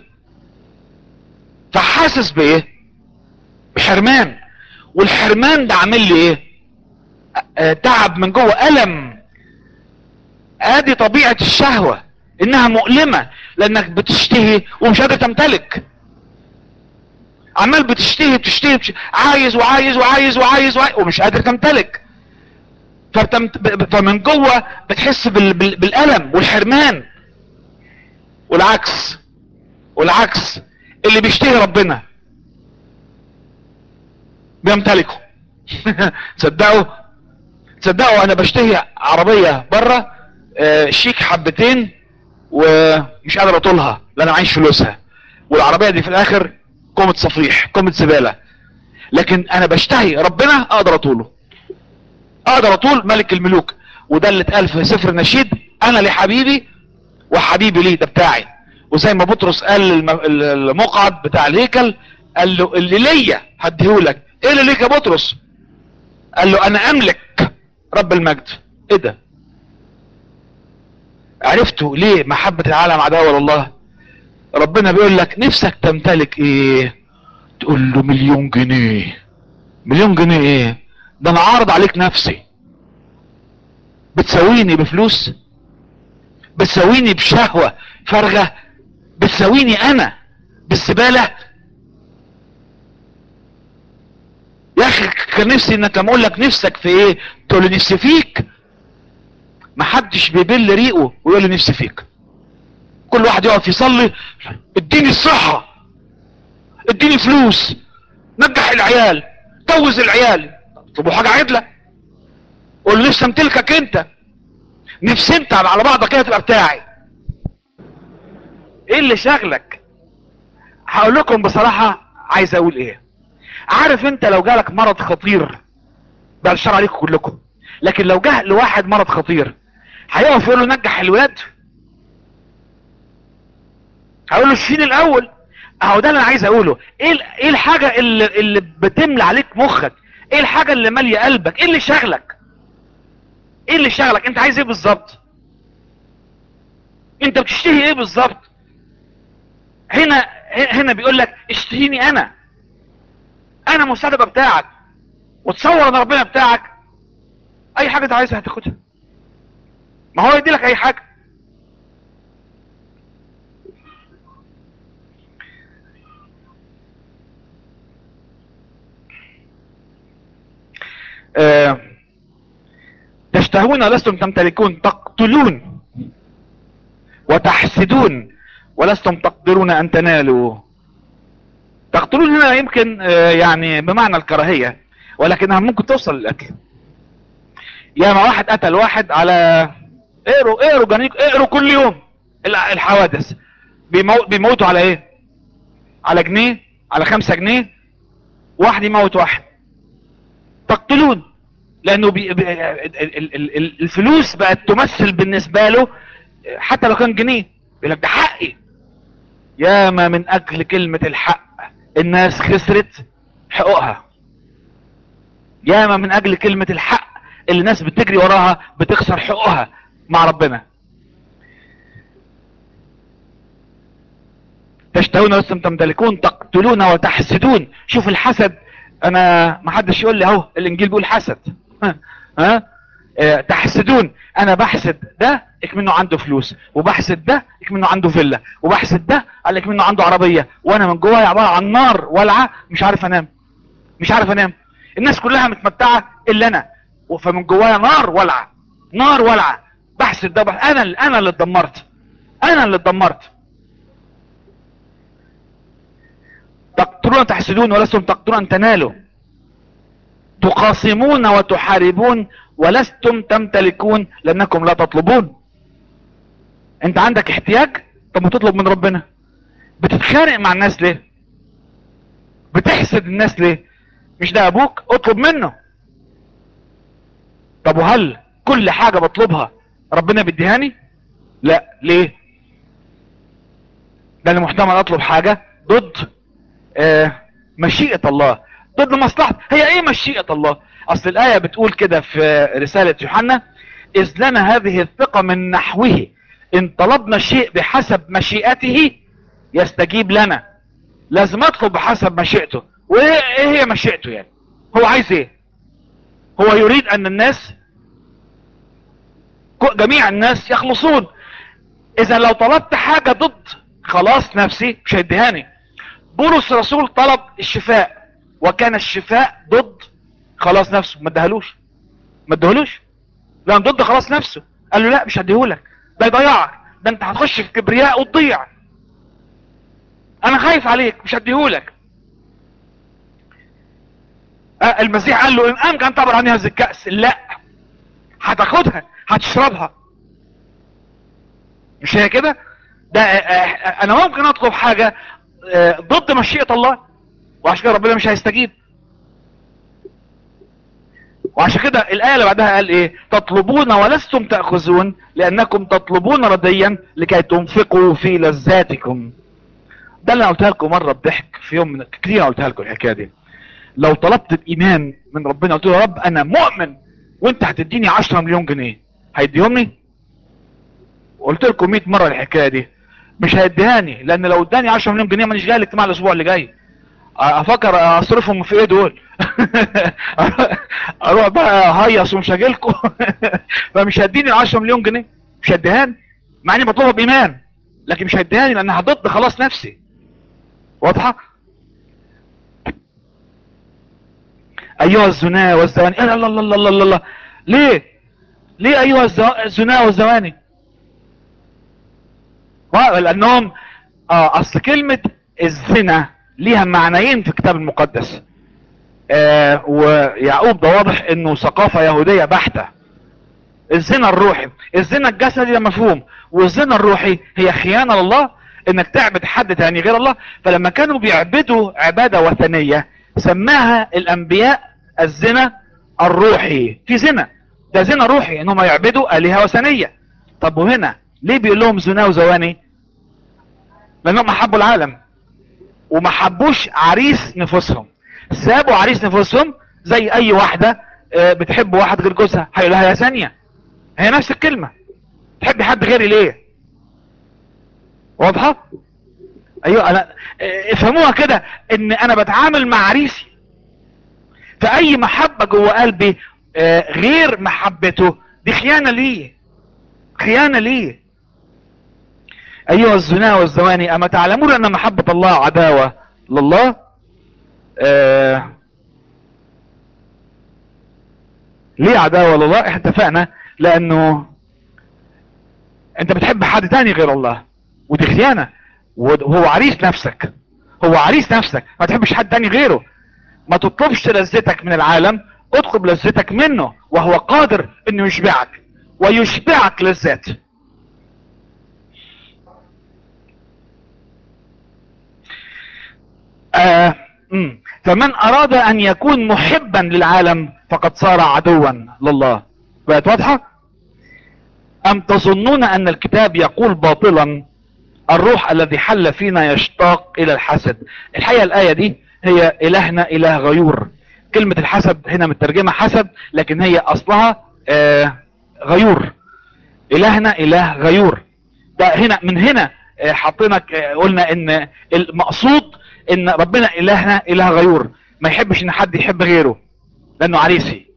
فحاسس بايه بحرمان والحرمان ده عامل لي ايه آه تعب من جوه الم ادي طبيعة الشهوة انها مؤلمة لانك بتشتهي ومش قادر تمتلك عمال بتشتهي بتشتهي, بتشتهي عايز وعايز وعايز وعايز, وعايز ومش قادر تمتلك فمن جوه بتحس بال... بال... بالالم والحرمان والعكس والعكس اللي بيشتهي ربنا بيمتلكه تصدقوا تصدقوا انا بشتهي عربية بره آه شيك حبتين ومش قادر اطولها لان معيش فلوسها والعربية دي في الاخر كومة صفيح كومة زبالة لكن انا بشتهي ربنا اقدر اطوله اقدر اطول ملك الملوك وده اللي اتقال في سفر النشيد انا لحبيبي وحبيبي ليه ده بتاعي وزي ما بطرس قال المقعد بتاع الهيكل قال له اللي ليا هديهولك ايه اللي ليك يا بطرس قال له انا املك رب المجد ايه ده عرفتوا ليه محبة العالم عداوة لله ربنا بيقول لك نفسك تمتلك ايه تقول له مليون جنيه مليون جنيه ايه ده انا عارض عليك نفسي بتساويني بفلوس بتساويني بشهوة فارغة بتساويني انا بالزبالة يا اخي كان نفسي انك لما اقول لك نفسك في ايه تقول لي نفسي فيك محدش بيبل ريقه ويقول لي نفسي فيك كل واحد يقف يصلي اديني الصحة اديني فلوس نجح العيال جوز العيال طب وحاجة عدلة قول له نفسي امتلكك انت نفسي انت على بعضك كده تبقى بتاعي ايه اللي شغلك هقول لكم بصراحة عايز اقول ايه عارف انت لو جالك مرض خطير ده الشر عليكم كلكم لكن لو جه لواحد مرض خطير هيقف يقول له نجح الولاد هقول له اشفيني الاول اهو ده اللي انا عايز اقوله ايه ال- ايه الحاجه اللي اللي بتملى عليك مخك ايه الحاجه اللي ماليه قلبك ايه اللي شغلك ايه اللي شغلك انت عايز ايه بالظبط انت بتشتهي ايه بالظبط هنا ه- هنا بيقول لك اشتهيني انا انا مستعد ابقى بتاعك وتصور ان ربنا بتاعك اي حاجه انت عايزها هتاخدها ما هو يدي لك اي حاجه آه، تشتهون ولستم تمتلكون تقتلون وتحسدون ولستم تقدرون ان تنالوا تقتلون هنا يمكن آه، يعني بمعنى الكراهية ولكنها ممكن توصل للقتل ياما واحد قتل واحد على اقروا اقروا جنيك اقروا كل يوم ال- الحوادث بيمو... بيموتوا على ايه على جنيه على خمسة جنيه واحد يموت واحد تقتلون لانه بي... بي... ال- ال- ال- ال- الفلوس بقت تمثل بالنسبة له حتى لو كان جنيه يقول لك ده حقي ياما من اجل كلمة الحق الناس خسرت حقوقها ياما من اجل كلمة الحق اللي الناس بتجري وراها بتخسر حقوقها مع ربنا تشتهون ولستم تمتلكون تقتلون وتحسدون شوف الحسد انا ما حدش يقول لي اهو الانجيل بيقول حسد ها آه، تحسدون انا بحسد ده اكمنه عنده فلوس وبحسد ده اكمنه عنده فيلا وبحسد ده قال اكمنه عنده عربيه وانا من جوايا عباره عن نار ولعه مش عارف انام مش عارف انام الناس كلها متمتعه الا انا فمن جوايا نار ولعه نار ولعه بحسد ده بحسد. انا اللي انا اللي اتدمرت انا اللي اتدمرت تقتلون تحسدون ولستم تقدرون ان تنالوا تقاسمون وتحاربون ولستم تمتلكون لانكم لا تطلبون انت عندك احتياج طب ما تطلب من ربنا بتتخانق مع الناس ليه بتحسد الناس ليه مش ده ابوك اطلب منه طب وهل كل حاجة بطلبها ربنا بيديهاني لا ليه ده انا محتمل اطلب حاجة ضد آه مشيئة الله ضد مصلحة هي ايه مشيئة الله اصل الاية بتقول كده في رسالة يوحنا اذ لنا هذه الثقة من نحوه ان طلبنا شيء بحسب مشيئته يستجيب لنا لازم اطلب بحسب مشيئته وايه إيه هي مشيئته يعني هو عايز ايه هو يريد ان الناس ك- جميع الناس يخلصون اذا لو طلبت حاجة ضد خلاص نفسي مش هيديهاني بولس الرسول طلب الشفاء وكان الشفاء ضد خلاص نفسه ما ادهالوش ما ادهالوش لان ضد خلاص نفسه قال له لا مش هديهولك ده يضيعك ده انت هتخش في كبرياء وتضيع انا خايف عليك مش هديهولك آه، المسيح قال له ان امكن ان تعبر عني هذه الكأس لا هتاخدها هتشربها مش هي كده ده آه، آه، انا ممكن اطلب حاجة آه، ضد مشيئة الله وعشان كده ربنا مش هيستجيب وعشان كده الآية اللي بعدها قال ايه تطلبون ولستم تأخذون لأنكم تطلبون رديا لكي تنفقوا في لذاتكم ده اللي أنا قلتها لكم مرة بضحك في يوم من كتير قلتها لكم الحكاية دي لو طلبت الإيمان من ربنا قلت له يا رب أنا مؤمن وأنت هتديني 10 مليون جنيه هيديهم لي قلت لكم 100 مرة الحكاية دي مش هيديهاني لأن لو اداني 10 مليون جنيه مانيش جاي الاجتماع الأسبوع اللي جاي افكر اصرفهم في ايه دول اروح بقى هيص ومش هجيلكم فمش هديني 10 مليون جنيه مش هديهاني مع اني بطلبها بايمان لكن مش هديهاني لان هضد خلاص نفسي واضحه ايها الزنا والزواني لا لا لا لا لا لا ليه ليه ايها الزنا والزواني لانهم اه اصل كلمة الزنا ليها معنيين في الكتاب المقدس آه ويعقوب ده واضح انه ثقافة يهودية بحتة الزنا الروحي الزنا الجسدي ده مفهوم والزنا الروحي هي خيانة لله انك تعبد حد تاني غير الله فلما كانوا بيعبدوا عبادة وثنية سماها الانبياء الزنا الروحي في زنا ده زنا روحي انهم يعبدوا الهة وثنية طب وهنا ليه بيقول لهم زنا وزواني لانهم حبوا العالم وما حبوش عريس نفوسهم سابوا عريس نفوسهم زي اي واحدة بتحب واحد غير جوزها هيقول لها يا ثانية هي نفس الكلمة تحبي حد غيري ليه واضحة ايوه انا افهموها كده ان انا بتعامل مع عريسي فاي محبة جوه قلبي غير محبته دي خيانة ليه خيانة ليه ايها الزنا والزواني اما تعلمون ان محبة الله عداوة لله آه ليه عداوة لله احنا اتفقنا لانه انت بتحب حد تاني غير الله ودي خيانة وهو عريس نفسك هو عريس نفسك ما تحبش حد تاني غيره ما تطلبش لذتك من العالم اطلب لذتك منه وهو قادر انه يشبعك ويشبعك للذات آه مم. فمن اراد ان يكون محبا للعالم فقد صار عدوا لله بقت واضحة ام تظنون ان الكتاب يقول باطلا الروح الذي حل فينا يشتاق الى الحسد الحقيقة الاية دي هي الهنا اله غيور كلمة الحسد هنا مترجمة حسد لكن هي اصلها آه غيور الهنا اله غيور ده هنا من هنا آه حطينا آه قلنا ان المقصود ان ربنا الهنا اله غيور ما يحبش ان حد يحب غيره لانه عريسي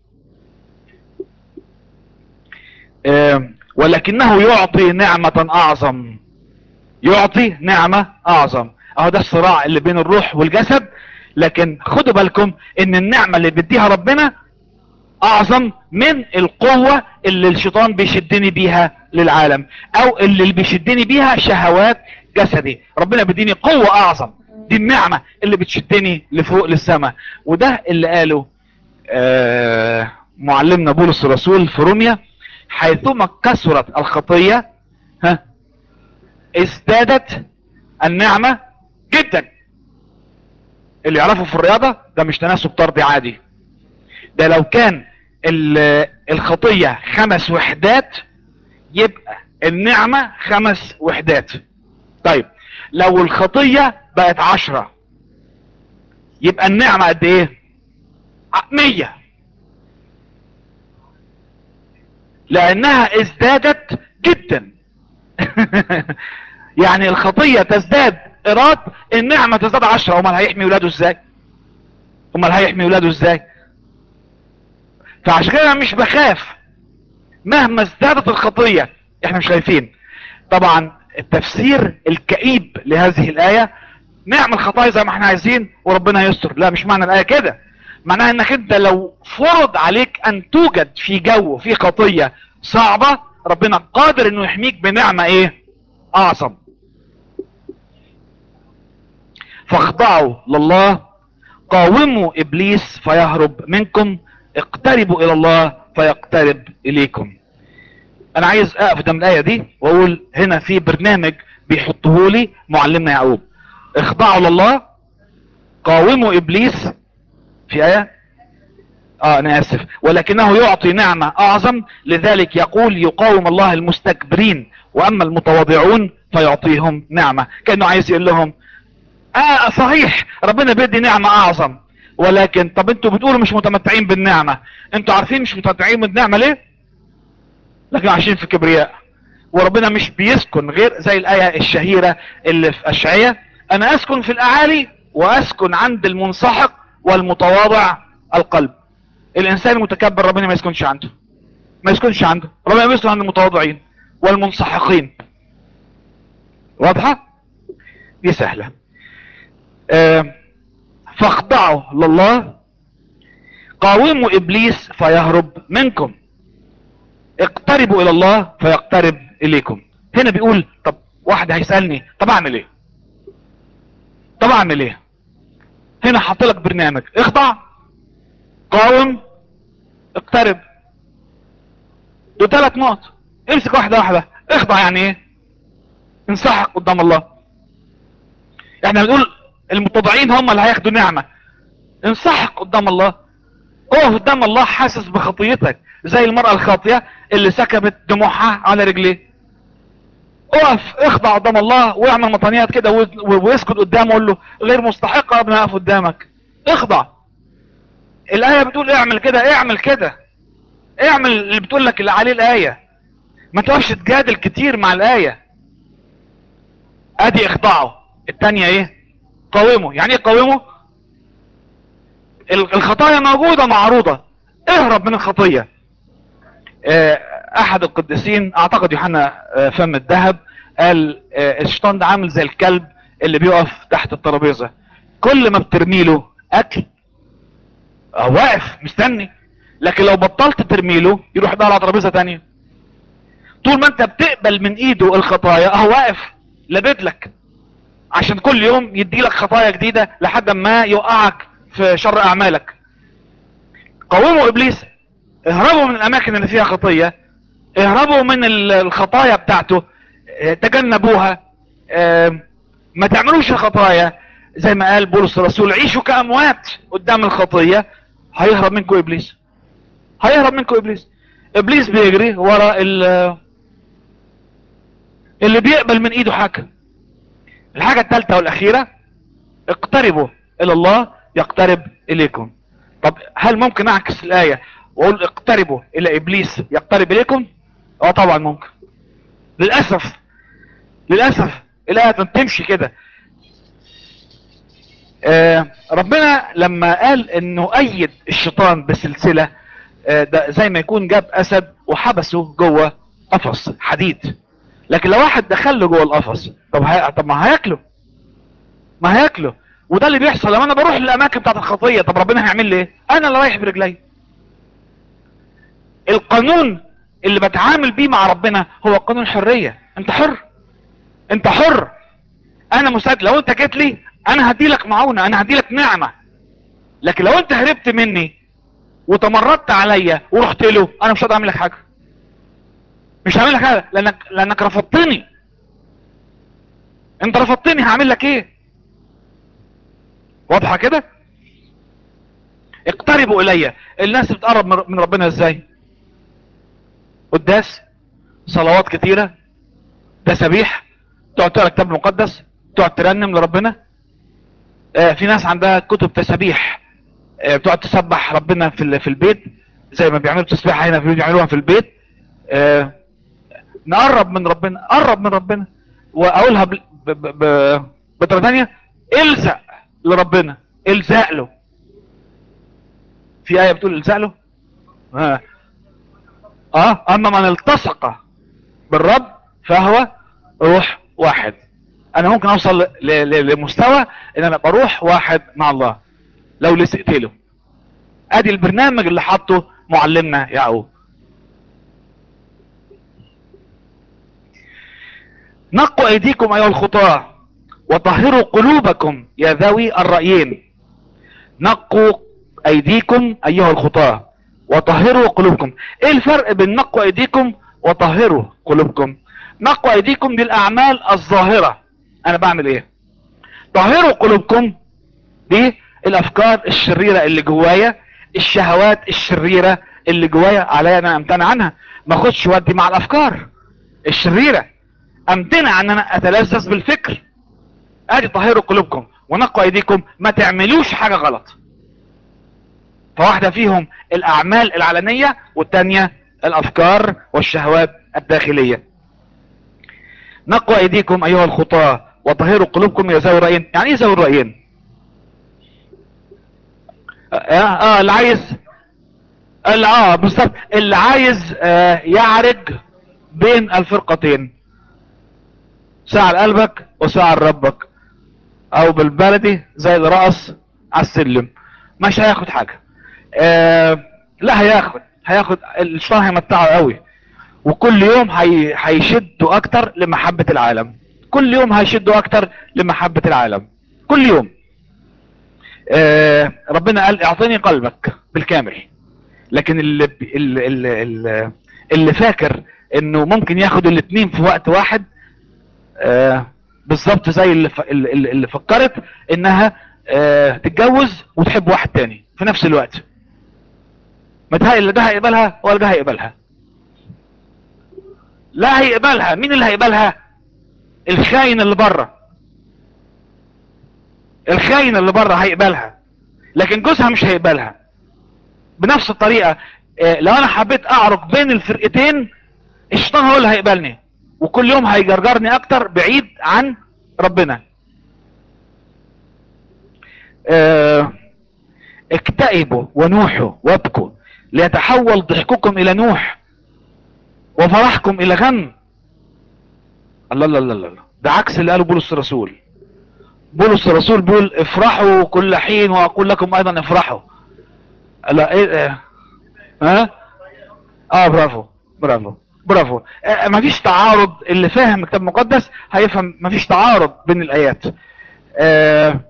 ولكنه يعطي نعمة اعظم يعطي نعمة اعظم اهو ده الصراع اللي بين الروح والجسد لكن خدوا بالكم ان النعمة اللي بيديها ربنا اعظم من القوة اللي الشيطان بيشدني بيها للعالم او اللي بيشدني بيها شهوات جسدي ربنا بيديني قوة اعظم دي النعمة اللي بتشدني لفوق للسماء وده اللي قاله آه معلمنا بولس الرسول في روميا حيثما كثرت الخطية ها ازدادت النعمة جدا اللي يعرفه في الرياضة ده مش تناسب طردي عادي ده لو كان الخطية خمس وحدات يبقى النعمة خمس وحدات طيب لو الخطية بقت عشرة يبقى النعمة قد ايه مية لانها ازدادت جدا يعني الخطية تزداد اراد النعمة تزداد عشرة امال هيحمي ولاده ازاي امال هيحمي ولاده ازاي فعشان كده انا مش بخاف مهما ازدادت الخطية احنا مش خايفين طبعا التفسير الكئيب لهذه الآية نعمل خطايا زي ما احنا عايزين وربنا يستر لا مش معنى الآية كده معناها انك انت لو فرض عليك ان توجد في جو في خطية صعبة ربنا قادر انه يحميك بنعمة ايه اعظم فاخضعوا لله قاوموا ابليس فيهرب منكم اقتربوا الى الله فيقترب اليكم انا عايز اقف قدام الايه دي واقول هنا في برنامج بيحطه لي معلمنا يعقوب اخضعوا لله قاوموا ابليس في ايه اه انا اسف ولكنه يعطي نعمة اعظم لذلك يقول يقاوم الله المستكبرين واما المتواضعون فيعطيهم نعمة كانه عايز يقول لهم اه صحيح ربنا بيدي نعمة اعظم ولكن طب انتوا بتقولوا مش متمتعين بالنعمة انتوا عارفين مش متمتعين بالنعمة ليه لكن عايشين في كبرياء وربنا مش بيسكن غير زي الآية الشهيرة اللي في أشعية أنا أسكن في الأعالي واسكن عند المنسحق والمتواضع القلب الانسان المتكبر ربنا ما يسكنش عنده ما يسكنش عنده ربنا بيسكن عند المتواضعين والمنسحقين واضحة دي سهلة آه فاخضعوا لله قاوموا ابليس فيهرب منكم اقتربوا الى الله فيقترب اليكم هنا بيقول طب واحد هيسألني طب اعمل ايه طب اعمل ايه هنا حط لك برنامج اخضع قاوم اقترب دول ثلاث نقط امسك واحدة واحدة اخضع يعني ايه انسحق قدام الله احنا بنقول المتضعين هم اللي هياخدوا نعمة انسحق قدام الله اقف قدام الله حاسس بخطيتك زي المرأة الخاطية اللي سكبت دموعها على رجليه اقف اخضع قدام الله واعمل مطانيات كده واسكت قدامه وقول له غير مستحق قبل ما اقف قدامك اخضع الايه بتقول اعمل كده اعمل كده اعمل اللي بتقول لك اللي عليه الايه ما تقفش تجادل كتير مع الايه ادي اخضعه التانية ايه قاومه يعني ايه قاومه الخطايا موجودة معروضة اهرب من الخطية اه احد القديسين اعتقد يوحنا اه فم الذهب قال اه الشيطان ده عامل زي الكلب اللي بيقف تحت الترابيزة كل ما بترميله اكل واقف مستني لكن لو بطلت ترميله يروح يدور على ترابيزة تانية طول ما انت بتقبل من ايده الخطايا اهو واقف لابد لك عشان كل يوم يدي لك خطايا جديدة لحد ما يوقعك في شر اعمالك قوموا ابليس اهربوا من الاماكن اللي فيها خطية اهربوا من الخطايا بتاعته تجنبوها ما تعملوش الخطايا زي ما قال بولس الرسول عيشوا كاموات قدام الخطية هيهرب منكم ابليس هيهرب منكم ابليس ابليس بيجري ورا اللي بيقبل من ايده حاجة الحاجة الثالثة والاخيرة اقتربوا الى الله يقترب اليكم طب هل ممكن اعكس الاية واقول اقتربوا الى ابليس يقترب اليكم اه طبعا ممكن للأسف للأسف الاية تمشي كده آه ربنا لما قال انه ايد الشيطان بسلسلة آه ده زي ما يكون جاب اسد وحبسه جوه قفص حديد لكن لو واحد دخل له جوه القفص طب هي... طب ما هياكله ما هياكله وده اللي بيحصل لما انا بروح للاماكن بتاعت الخطيه طب ربنا هيعمل لي ايه انا اللي رايح برجلي القانون اللي بتعامل بيه مع ربنا هو قانون الحريه انت حر انت حر انا مساعد لو انت جيت لي انا هدي لك معونه انا هدي لك نعمه لكن لو انت هربت مني وتمردت عليا ورحت له انا مش هقدر اعمل لك حاجه مش هعمل لك حاجه لانك لانك رفضتني انت رفضتني هعمل لك ايه واضحه كده اقتربوا الي الناس بتقرب من ربنا ازاي قداس صلوات كتيره تسابيح تقعد تقرا كتاب مقدس تقعد ترنم لربنا آه في ناس عندها كتب تسابيح آه بتقعد تسبح ربنا في في البيت زي ما بيعملوا تسبيحه هنا في البيت بيعملوها في البيت آه نقرب من ربنا قرب من ربنا واقولها ب... ب... ب... بطريقه ثانيه الزق لربنا الزق له في ايه بتقول الزق له اه, آه. اما من التصق بالرب فهو روح واحد انا ممكن اوصل ل... ل... لمستوى ان انا بروح واحد مع الله لو لسقت له ادي البرنامج اللي حاطه معلمنا يعقوب نقوا ايديكم ايها الخطاة وطهروا قلوبكم يا ذوي الرأيين نقوا ايديكم ايها الخطاة وطهروا قلوبكم ايه الفرق بين نقوا ايديكم وطهروا قلوبكم نقوا ايديكم دي الاعمال الظاهرة انا بعمل ايه طهروا قلوبكم دي الافكار الشريرة اللي جوايا الشهوات الشريرة اللي جوايا عليا انا امتنع عنها ما اخدش ودي مع الافكار الشريرة امتنع ان انا اتلذذ بالفكر ادي طهروا قلوبكم ونقوا ايديكم ما تعملوش حاجة غلط فواحدة فيهم الاعمال العلنية والتانية الافكار والشهوات الداخلية نقوا ايديكم ايها الخطاة وطهروا قلوبكم يا ذوي الرأيين يعني ايه ذوي الرأيين اه, آه اللي عايز اللي اه بالظبط اللي عايز آه يعرج بين الفرقتين ساعة لقلبك وساعة لربك او بالبلدي زي اللي رقص على السلم مش هياخد حاجة آه لا هياخد هياخد الشيطان هيمتعه قوي وكل يوم هي... هيشده اكتر لمحبة العالم كل يوم هيشده اكتر لمحبة العالم كل يوم آه ربنا قال اعطيني قلبك بالكامل لكن اللي اللي, اللي, اللي فاكر انه ممكن ياخد الاثنين في وقت واحد آه بالظبط زي اللي, ف... اللي, اللي فكرت انها آه تتجوز وتحب واحد تاني في نفس الوقت متهيأ اللي ده هيقبلها ولا ده هيقبلها لا هيقبلها مين اللي هيقبلها الخاين اللي بره الخاين اللي بره هيقبلها لكن جوزها مش هيقبلها بنفس الطريقة اه لو انا حبيت اعرق بين الفرقتين الشيطان هو اللي هيقبلني وكل يوم هيجرجرني اكتر بعيد عن ربنا اه اكتئبوا ونوحوا وابكوا ليتحول ضحككم الى نوح وفرحكم الى غم الله الله الله الله ده عكس اللي قاله بولس الرسول بولس الرسول بيقول افرحوا كل حين واقول لكم ايضا افرحوا لا ايه اه, اه, آه برافو برافو برافو آه مفيش تعارض اللي فاهم الكتاب المقدس هيفهم مفيش تعارض بين الايات آه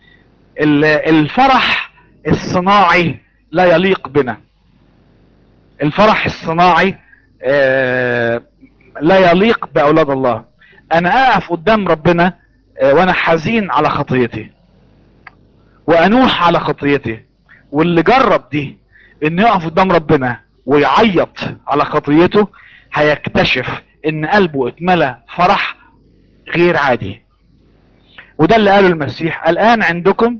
الفرح الصناعي لا يليق بنا الفرح الصناعي آه لا يليق باولاد الله انا اقف قدام ربنا آه وانا حزين على خطيتي وانوح على خطيتي واللي جرب دي انه يقف قدام ربنا ويعيط على خطيته هيكتشف ان قلبه اتملى فرح غير عادي وده اللي قاله المسيح الان عندكم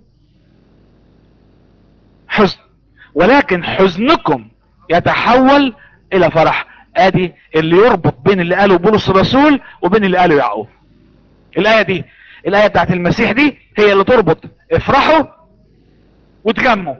حزن ولكن حزنكم يتحول الى فرح ادي اللي يربط بين اللي قاله بولس الرسول وبين اللي قاله يعقوب الايه دي الايه بتاعت المسيح دي هي اللي تربط افرحوا وتغموا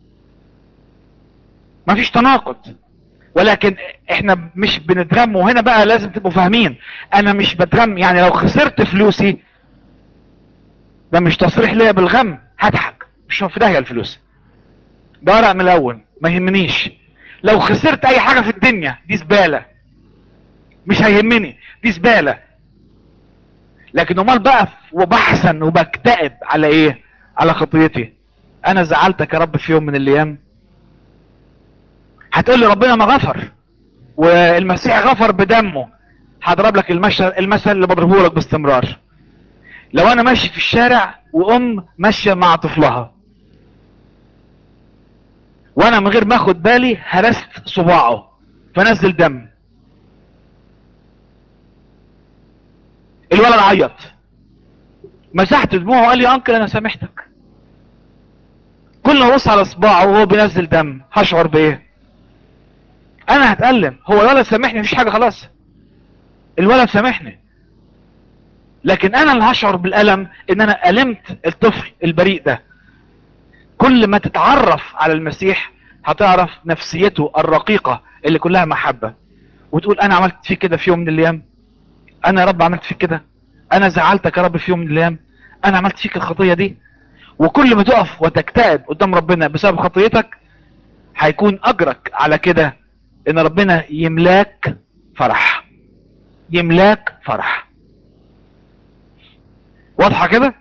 مفيش تناقض ولكن احنا مش بنتغم وهنا بقى لازم تبقوا فاهمين انا مش بتغم يعني لو خسرت فلوسي ده مش تصريح ليا بالغم هضحك مش في داهيه الفلوس ده ورق ملون ما يهمنيش لو خسرت اي حاجه في الدنيا دي زباله مش هيهمني دي زباله لكن امال بقى وبحزن وبكتئب على ايه على خطيتي انا زعلتك يا رب في يوم من الايام هتقول لي ربنا ما غفر والمسيح غفر بدمه هضرب لك المثل المثل اللي بضربه لك باستمرار لو انا ماشي في الشارع وام ماشيه مع طفلها وانا من غير ما اخد بالي هرست صباعه فنزل دم الولد عيط مسحت دموعه وقال لي يا انكل انا سامحتك كل ما ابص على صباعه وهو بينزل دم هشعر بايه انا هتألم هو الولد سامحني مفيش حاجة خلاص الولد سامحني لكن انا اللي هشعر بالالم ان انا المت الطفل البريء ده كل ما تتعرف على المسيح هتعرف نفسيته الرقيقة اللي كلها محبة وتقول انا عملت فيك كده في يوم من الايام انا يا رب عملت فيك كده انا زعلتك يا رب في يوم من الايام انا عملت فيك الخطية دي وكل ما تقف وتكتئب قدام ربنا بسبب خطيتك هيكون اجرك على كده ان ربنا يملاك فرح يملاك فرح واضحة كده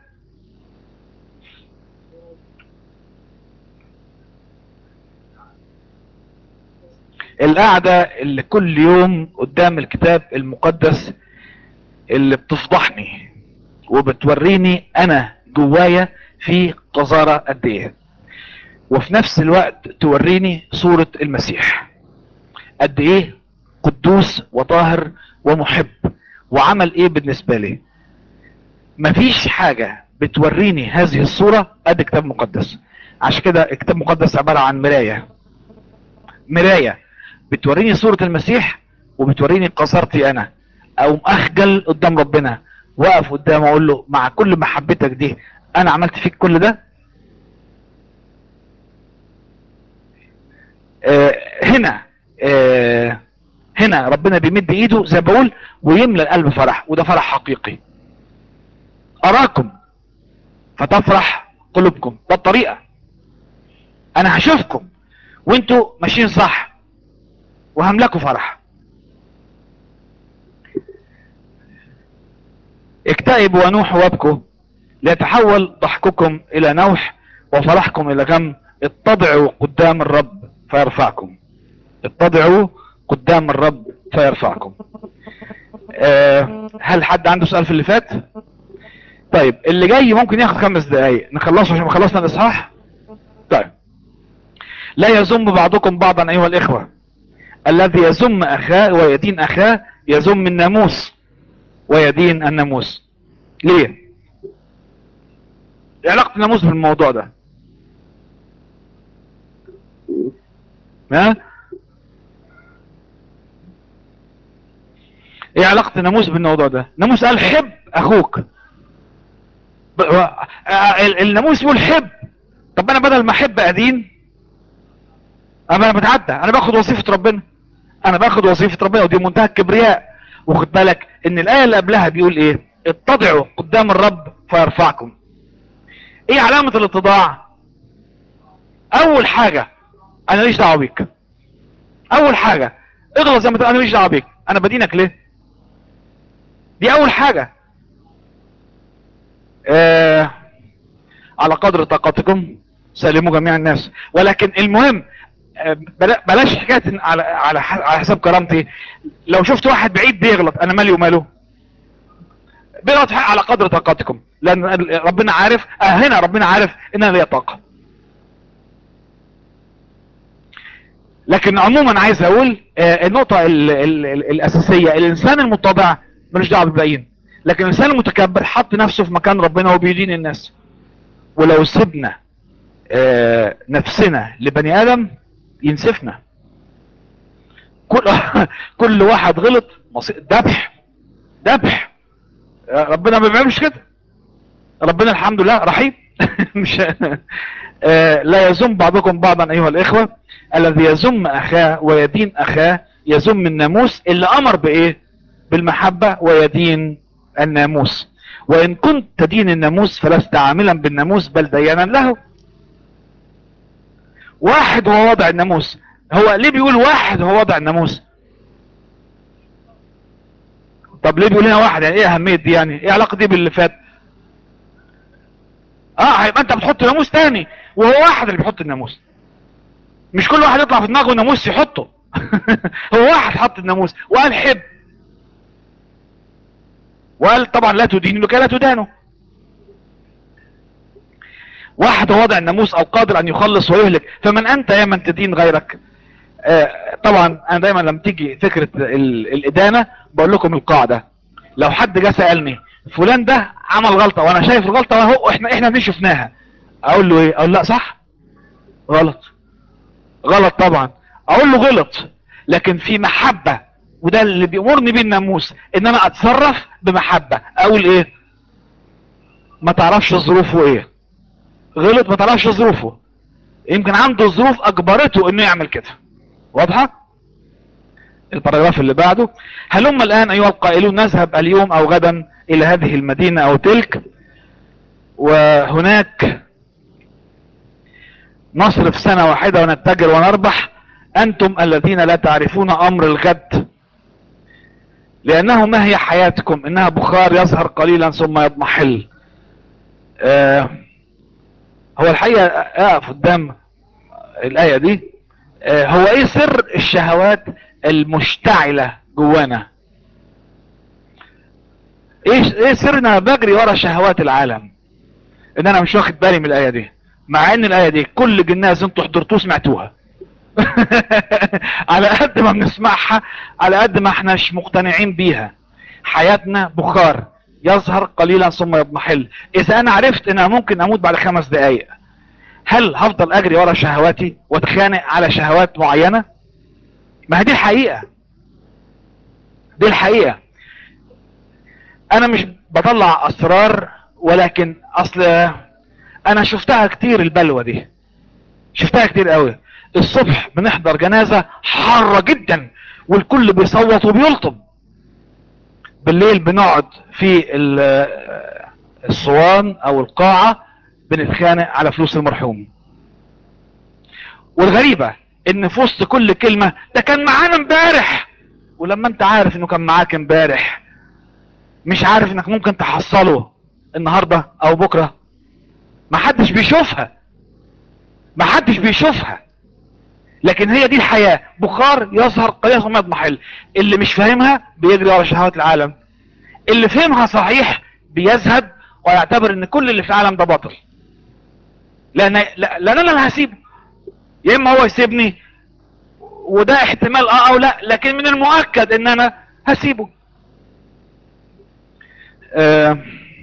القعدة اللي كل يوم قدام الكتاب المقدس اللي بتفضحني وبتوريني انا جوايا في قذارة قد ايه وفي نفس الوقت توريني صورة المسيح قد ايه قدوس وطاهر ومحب وعمل ايه بالنسبة لي مفيش حاجة بتوريني هذه الصورة قد كتاب مقدس عشان كده الكتاب المقدس عبارة عن مراية مراية بتوريني صورة المسيح وبتوريني قصرتي انا او اخجل قدام ربنا واقف قدامه اقول له مع كل محبتك دي انا عملت فيك كل ده آه هنا آه هنا ربنا بيمد ايده زي ما بقول ويملى القلب فرح وده فرح حقيقي اراكم فتفرح قلوبكم ده الطريقة انا هشوفكم وانتوا ماشيين صح وهملكوا فرح اكتئبوا ونوحوا وابكوا ليتحول ضحككم الى نوح وفرحكم الى غم اتضعوا قدام الرب فيرفعكم اتضعوا قدام الرب فيرفعكم أه هل حد عنده سؤال في اللي فات طيب اللي جاي ممكن ياخد خمس دقايق نخلصه عشان خلصنا الاصحاح طيب لا يذم بعضكم بعضا ايها الاخوة الذي يذم اخاه ويدين اخاه يذم الناموس ويدين الناموس ليه ايه علاقة الناموس بالموضوع ده ها ايه علاقة الناموس بالموضوع ده الناموس قال حب اخوك ب... الناموس بيقول حب طب انا بدل ما احب ادين انا بتعدى انا باخد وظيفة ربنا انا باخد وظيفة ربنا ودي منتهى الكبرياء وخد بالك ان الاية اللي قبلها بيقول ايه اتضعوا قدام الرب فيرفعكم ايه علامة الاتضاع اول حاجة انا ليش دعوه بيك اول حاجة اغلط زي ما تقول انا ليش دعوه بيك انا بدينك ليه دي اول حاجة آه على قدر طاقتكم سلموا جميع الناس ولكن المهم آه بلاش حكاية على على على حساب كرامتي لو شفت واحد بعيد بيغلط انا مالي وماله بيغلط على قدر طاقتكم لان ربنا عارف آه هنا ربنا عارف ان انا ليا طاقة لكن عموما عايز اقول آه النقطة ال ال ال الاساسية الانسان المتضع ملوش دعوه بالباقيين لكن الانسان المتكبر حط نفسه في مكان ربنا وبيدين الناس ولو سيبنا آه نفسنا لبني ادم ينسفنا كل كل واحد غلط ذبح ذبح ربنا ما بيعملش كده ربنا الحمد لله رحيم مش آه لا يذم بعضكم بعضا ايها الاخوه الذي يذم اخاه ويدين اخاه يذم الناموس اللي امر بايه بالمحبة ويدين الناموس وإن كنت تدين الناموس فلست عاملا بالناموس بل ديانا له واحد هو وضع الناموس هو ليه بيقول واحد هو وضع الناموس طب ليه بيقول هنا واحد يعني ايه اهمية دي يعني ايه علاقة دي باللي فات اه هيبقى انت بتحط ناموس تاني وهو واحد اللي بيحط الناموس مش كل واحد يطلع في دماغه ناموس يحطه هو واحد حط الناموس وقال حب وقال طبعا لا تدين لك لا تدانه واحد هو وضع الناموس او قادر ان يخلص ويهلك فمن انت يا من تدين غيرك آه طبعا انا دايما لما تيجي فكرة الادانة بقول لكم القاعدة لو حد جه سألني فلان ده عمل غلطة وانا شايف الغلطة اهو احنا احنا دي شفناها اقول له ايه اقول لا صح غلط غلط طبعا اقول له غلط لكن في محبة وده اللي بيأمرني بيه الناموس ان انا اتصرف بمحبة اقول ايه ما تعرفش ظروفه ايه غلط ما تعرفش ظروفه يمكن عنده ظروف اجبرته انه يعمل كده واضحة الباراجراف اللي بعده هلم الان ايها القائلون نذهب اليوم او غدا الى هذه المدينة او تلك وهناك نصرف سنة واحدة ونتجر ونربح انتم الذين لا تعرفون امر الغد لانه ما هي حياتكم انها بخار يظهر قليلا ثم يضمحل آه هو الحقيقة اقف قدام الاية دي آه هو ايه سر الشهوات المشتعلة جوانا ايه ايه سر ان انا بجري ورا شهوات العالم ان انا مش واخد بالي من الاية دي مع ان الاية دي كل جناز انتوا حضرتوه سمعتوها على قد ما بنسمعها على قد ما احناش مقتنعين بيها حياتنا بخار يظهر قليلا ثم يضمحل اذا انا عرفت ان انا ممكن اموت بعد خمس دقايق هل هفضل اجري ورا شهواتي واتخانق على شهوات معينة ما هي دي الحقيقة دي الحقيقة انا مش بطلع اسرار ولكن اصل انا شفتها كتير البلوة دي شفتها كتير قوي الصبح بنحضر جنازة حارة جدا والكل بيصوت وبيلطم بالليل بنقعد في ال- الصوان او القاعة بنتخانق على فلوس المرحوم والغريبة ان في وسط كل كلمة ده كان معانا امبارح ولما انت عارف انه كان معاك امبارح مش عارف انك ممكن تحصله النهاردة او بكرة محدش بيشوفها محدش بيشوفها لكن هي دي الحياة بخار يظهر قياس وما يضمحل اللي مش فاهمها بيجري ورا شهوات العالم اللي فهمها صحيح بيذهب ويعتبر ان كل اللي في العالم ده باطل لان لا- لان انا اللي هسيبه يا اما هو يسيبني وده احتمال اه او لا لكن من المؤكد ان انا هسيبه آه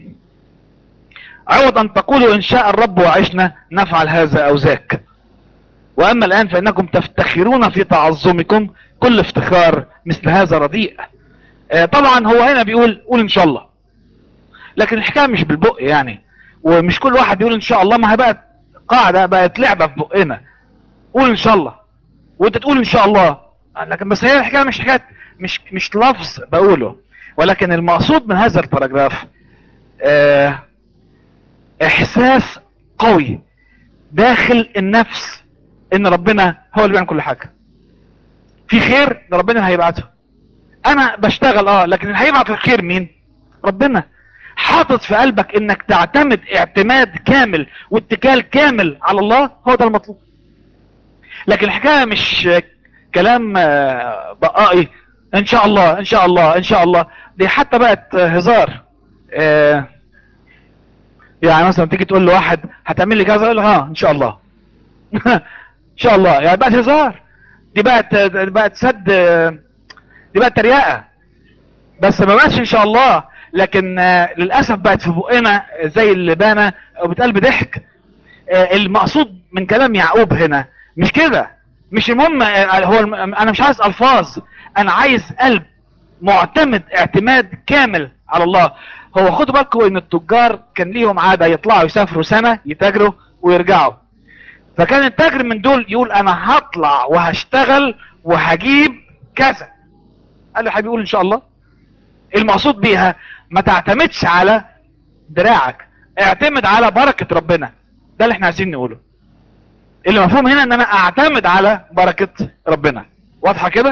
عوض ان تقولوا ان شاء الرب وعشنا نفعل هذا او ذاك واما الان فانكم تفتخرون في تعظمكم كل افتخار مثل هذا رديء آه طبعا هو هنا بيقول قول ان شاء الله لكن الحكايه مش بالبق يعني ومش كل واحد بيقول ان شاء الله ما هي بقت قاعده بقت لعبه في بقنا قول ان شاء الله وانت تقول ان شاء الله لكن بس هي الحكايه مش حكايه مش مش لفظ بقوله ولكن المقصود من هذا الباراجراف آه احساس قوي داخل النفس ان ربنا هو اللي بيعمل كل حاجه في خير ده ربنا هيبعته انا بشتغل اه لكن اللي هيبعت الخير مين ربنا حاطط في قلبك انك تعتمد اعتماد كامل واتكال كامل على الله هو ده المطلوب لكن الحكايه مش كلام آه، بقائي ان شاء الله ان شاء الله ان شاء الله دي حتى بقت آه، هزار آه، يعني مثلا تيجي تقول لواحد هتعمل لي كذا يقول لك اه ان شاء الله ان شاء الله يعني بقت هزار دي بقت دي بقت سد آه، دي بقت تريقه بس ما بقتش ان شاء الله لكن آه، للاسف بقت في بقنا زي اللبانه وبتقلب ضحك آه، المقصود من كلام يعقوب هنا مش كده مش المهم آه، هو الم- انا مش عايز الفاظ انا عايز قلب معتمد اعتماد كامل على الله هو خدوا بالكم ان التجار كان ليهم عاده يطلعوا يسافروا سنه يتاجروا ويرجعوا فكان التاجر من دول يقول انا هطلع وهشتغل وهجيب كذا قال له يا حبيبي قول ان شاء الله المقصود بيها ما تعتمدش على دراعك اعتمد على بركة ربنا ده اللي احنا عايزين نقوله اللي مفهوم هنا ان انا اعتمد على بركة ربنا واضحة كده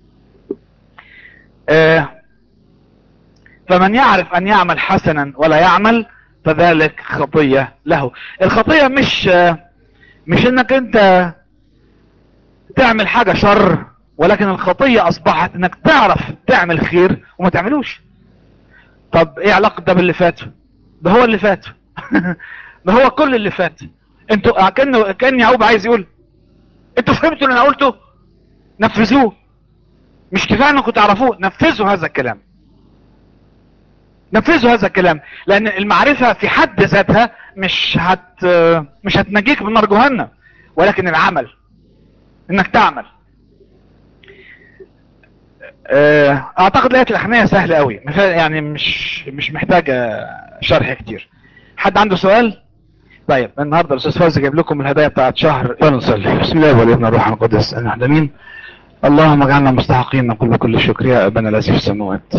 آه فمن يعرف ان يعمل حسنا ولا يعمل فذلك خطية له الخطية مش آه مش انك انت تعمل حاجة شر ولكن الخطية اصبحت انك تعرف تعمل خير وما تعملوش طب ايه علاقة ده باللي فات ده هو اللي فات ده هو كل اللي فات انتوا كان كان يعقوب عايز يقول انتوا فهمتوا اللي انا قلته نفذوه مش كفايه انكم تعرفوه نفذوا هذا الكلام نفذوا هذا الكلام لان المعرفه في حد ذاتها مش هت مش هتنجيك من نار جهنم ولكن العمل انك تعمل آه، اعتقد الايه الاخرانيه سهله قوي مف- يعني مش مش محتاجه شرح كتير حد عنده سؤال طيب النهارده الاستاذ فوزي جايب لكم الهدايا بتاعت شهر نصلي بسم الله والابن الروح القدس انا امين اللهم اجعلنا مستحقين نقول بكل شكر يا ابانا الذي في السماوات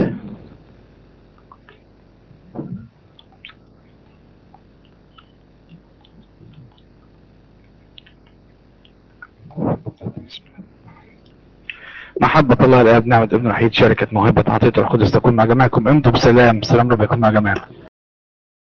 محبة الله الآب نعمة ابن الوحيد شركة موهبة عطية القدس تكون مع جميعكم انتم بسلام سلام رب يكون مع جميعكم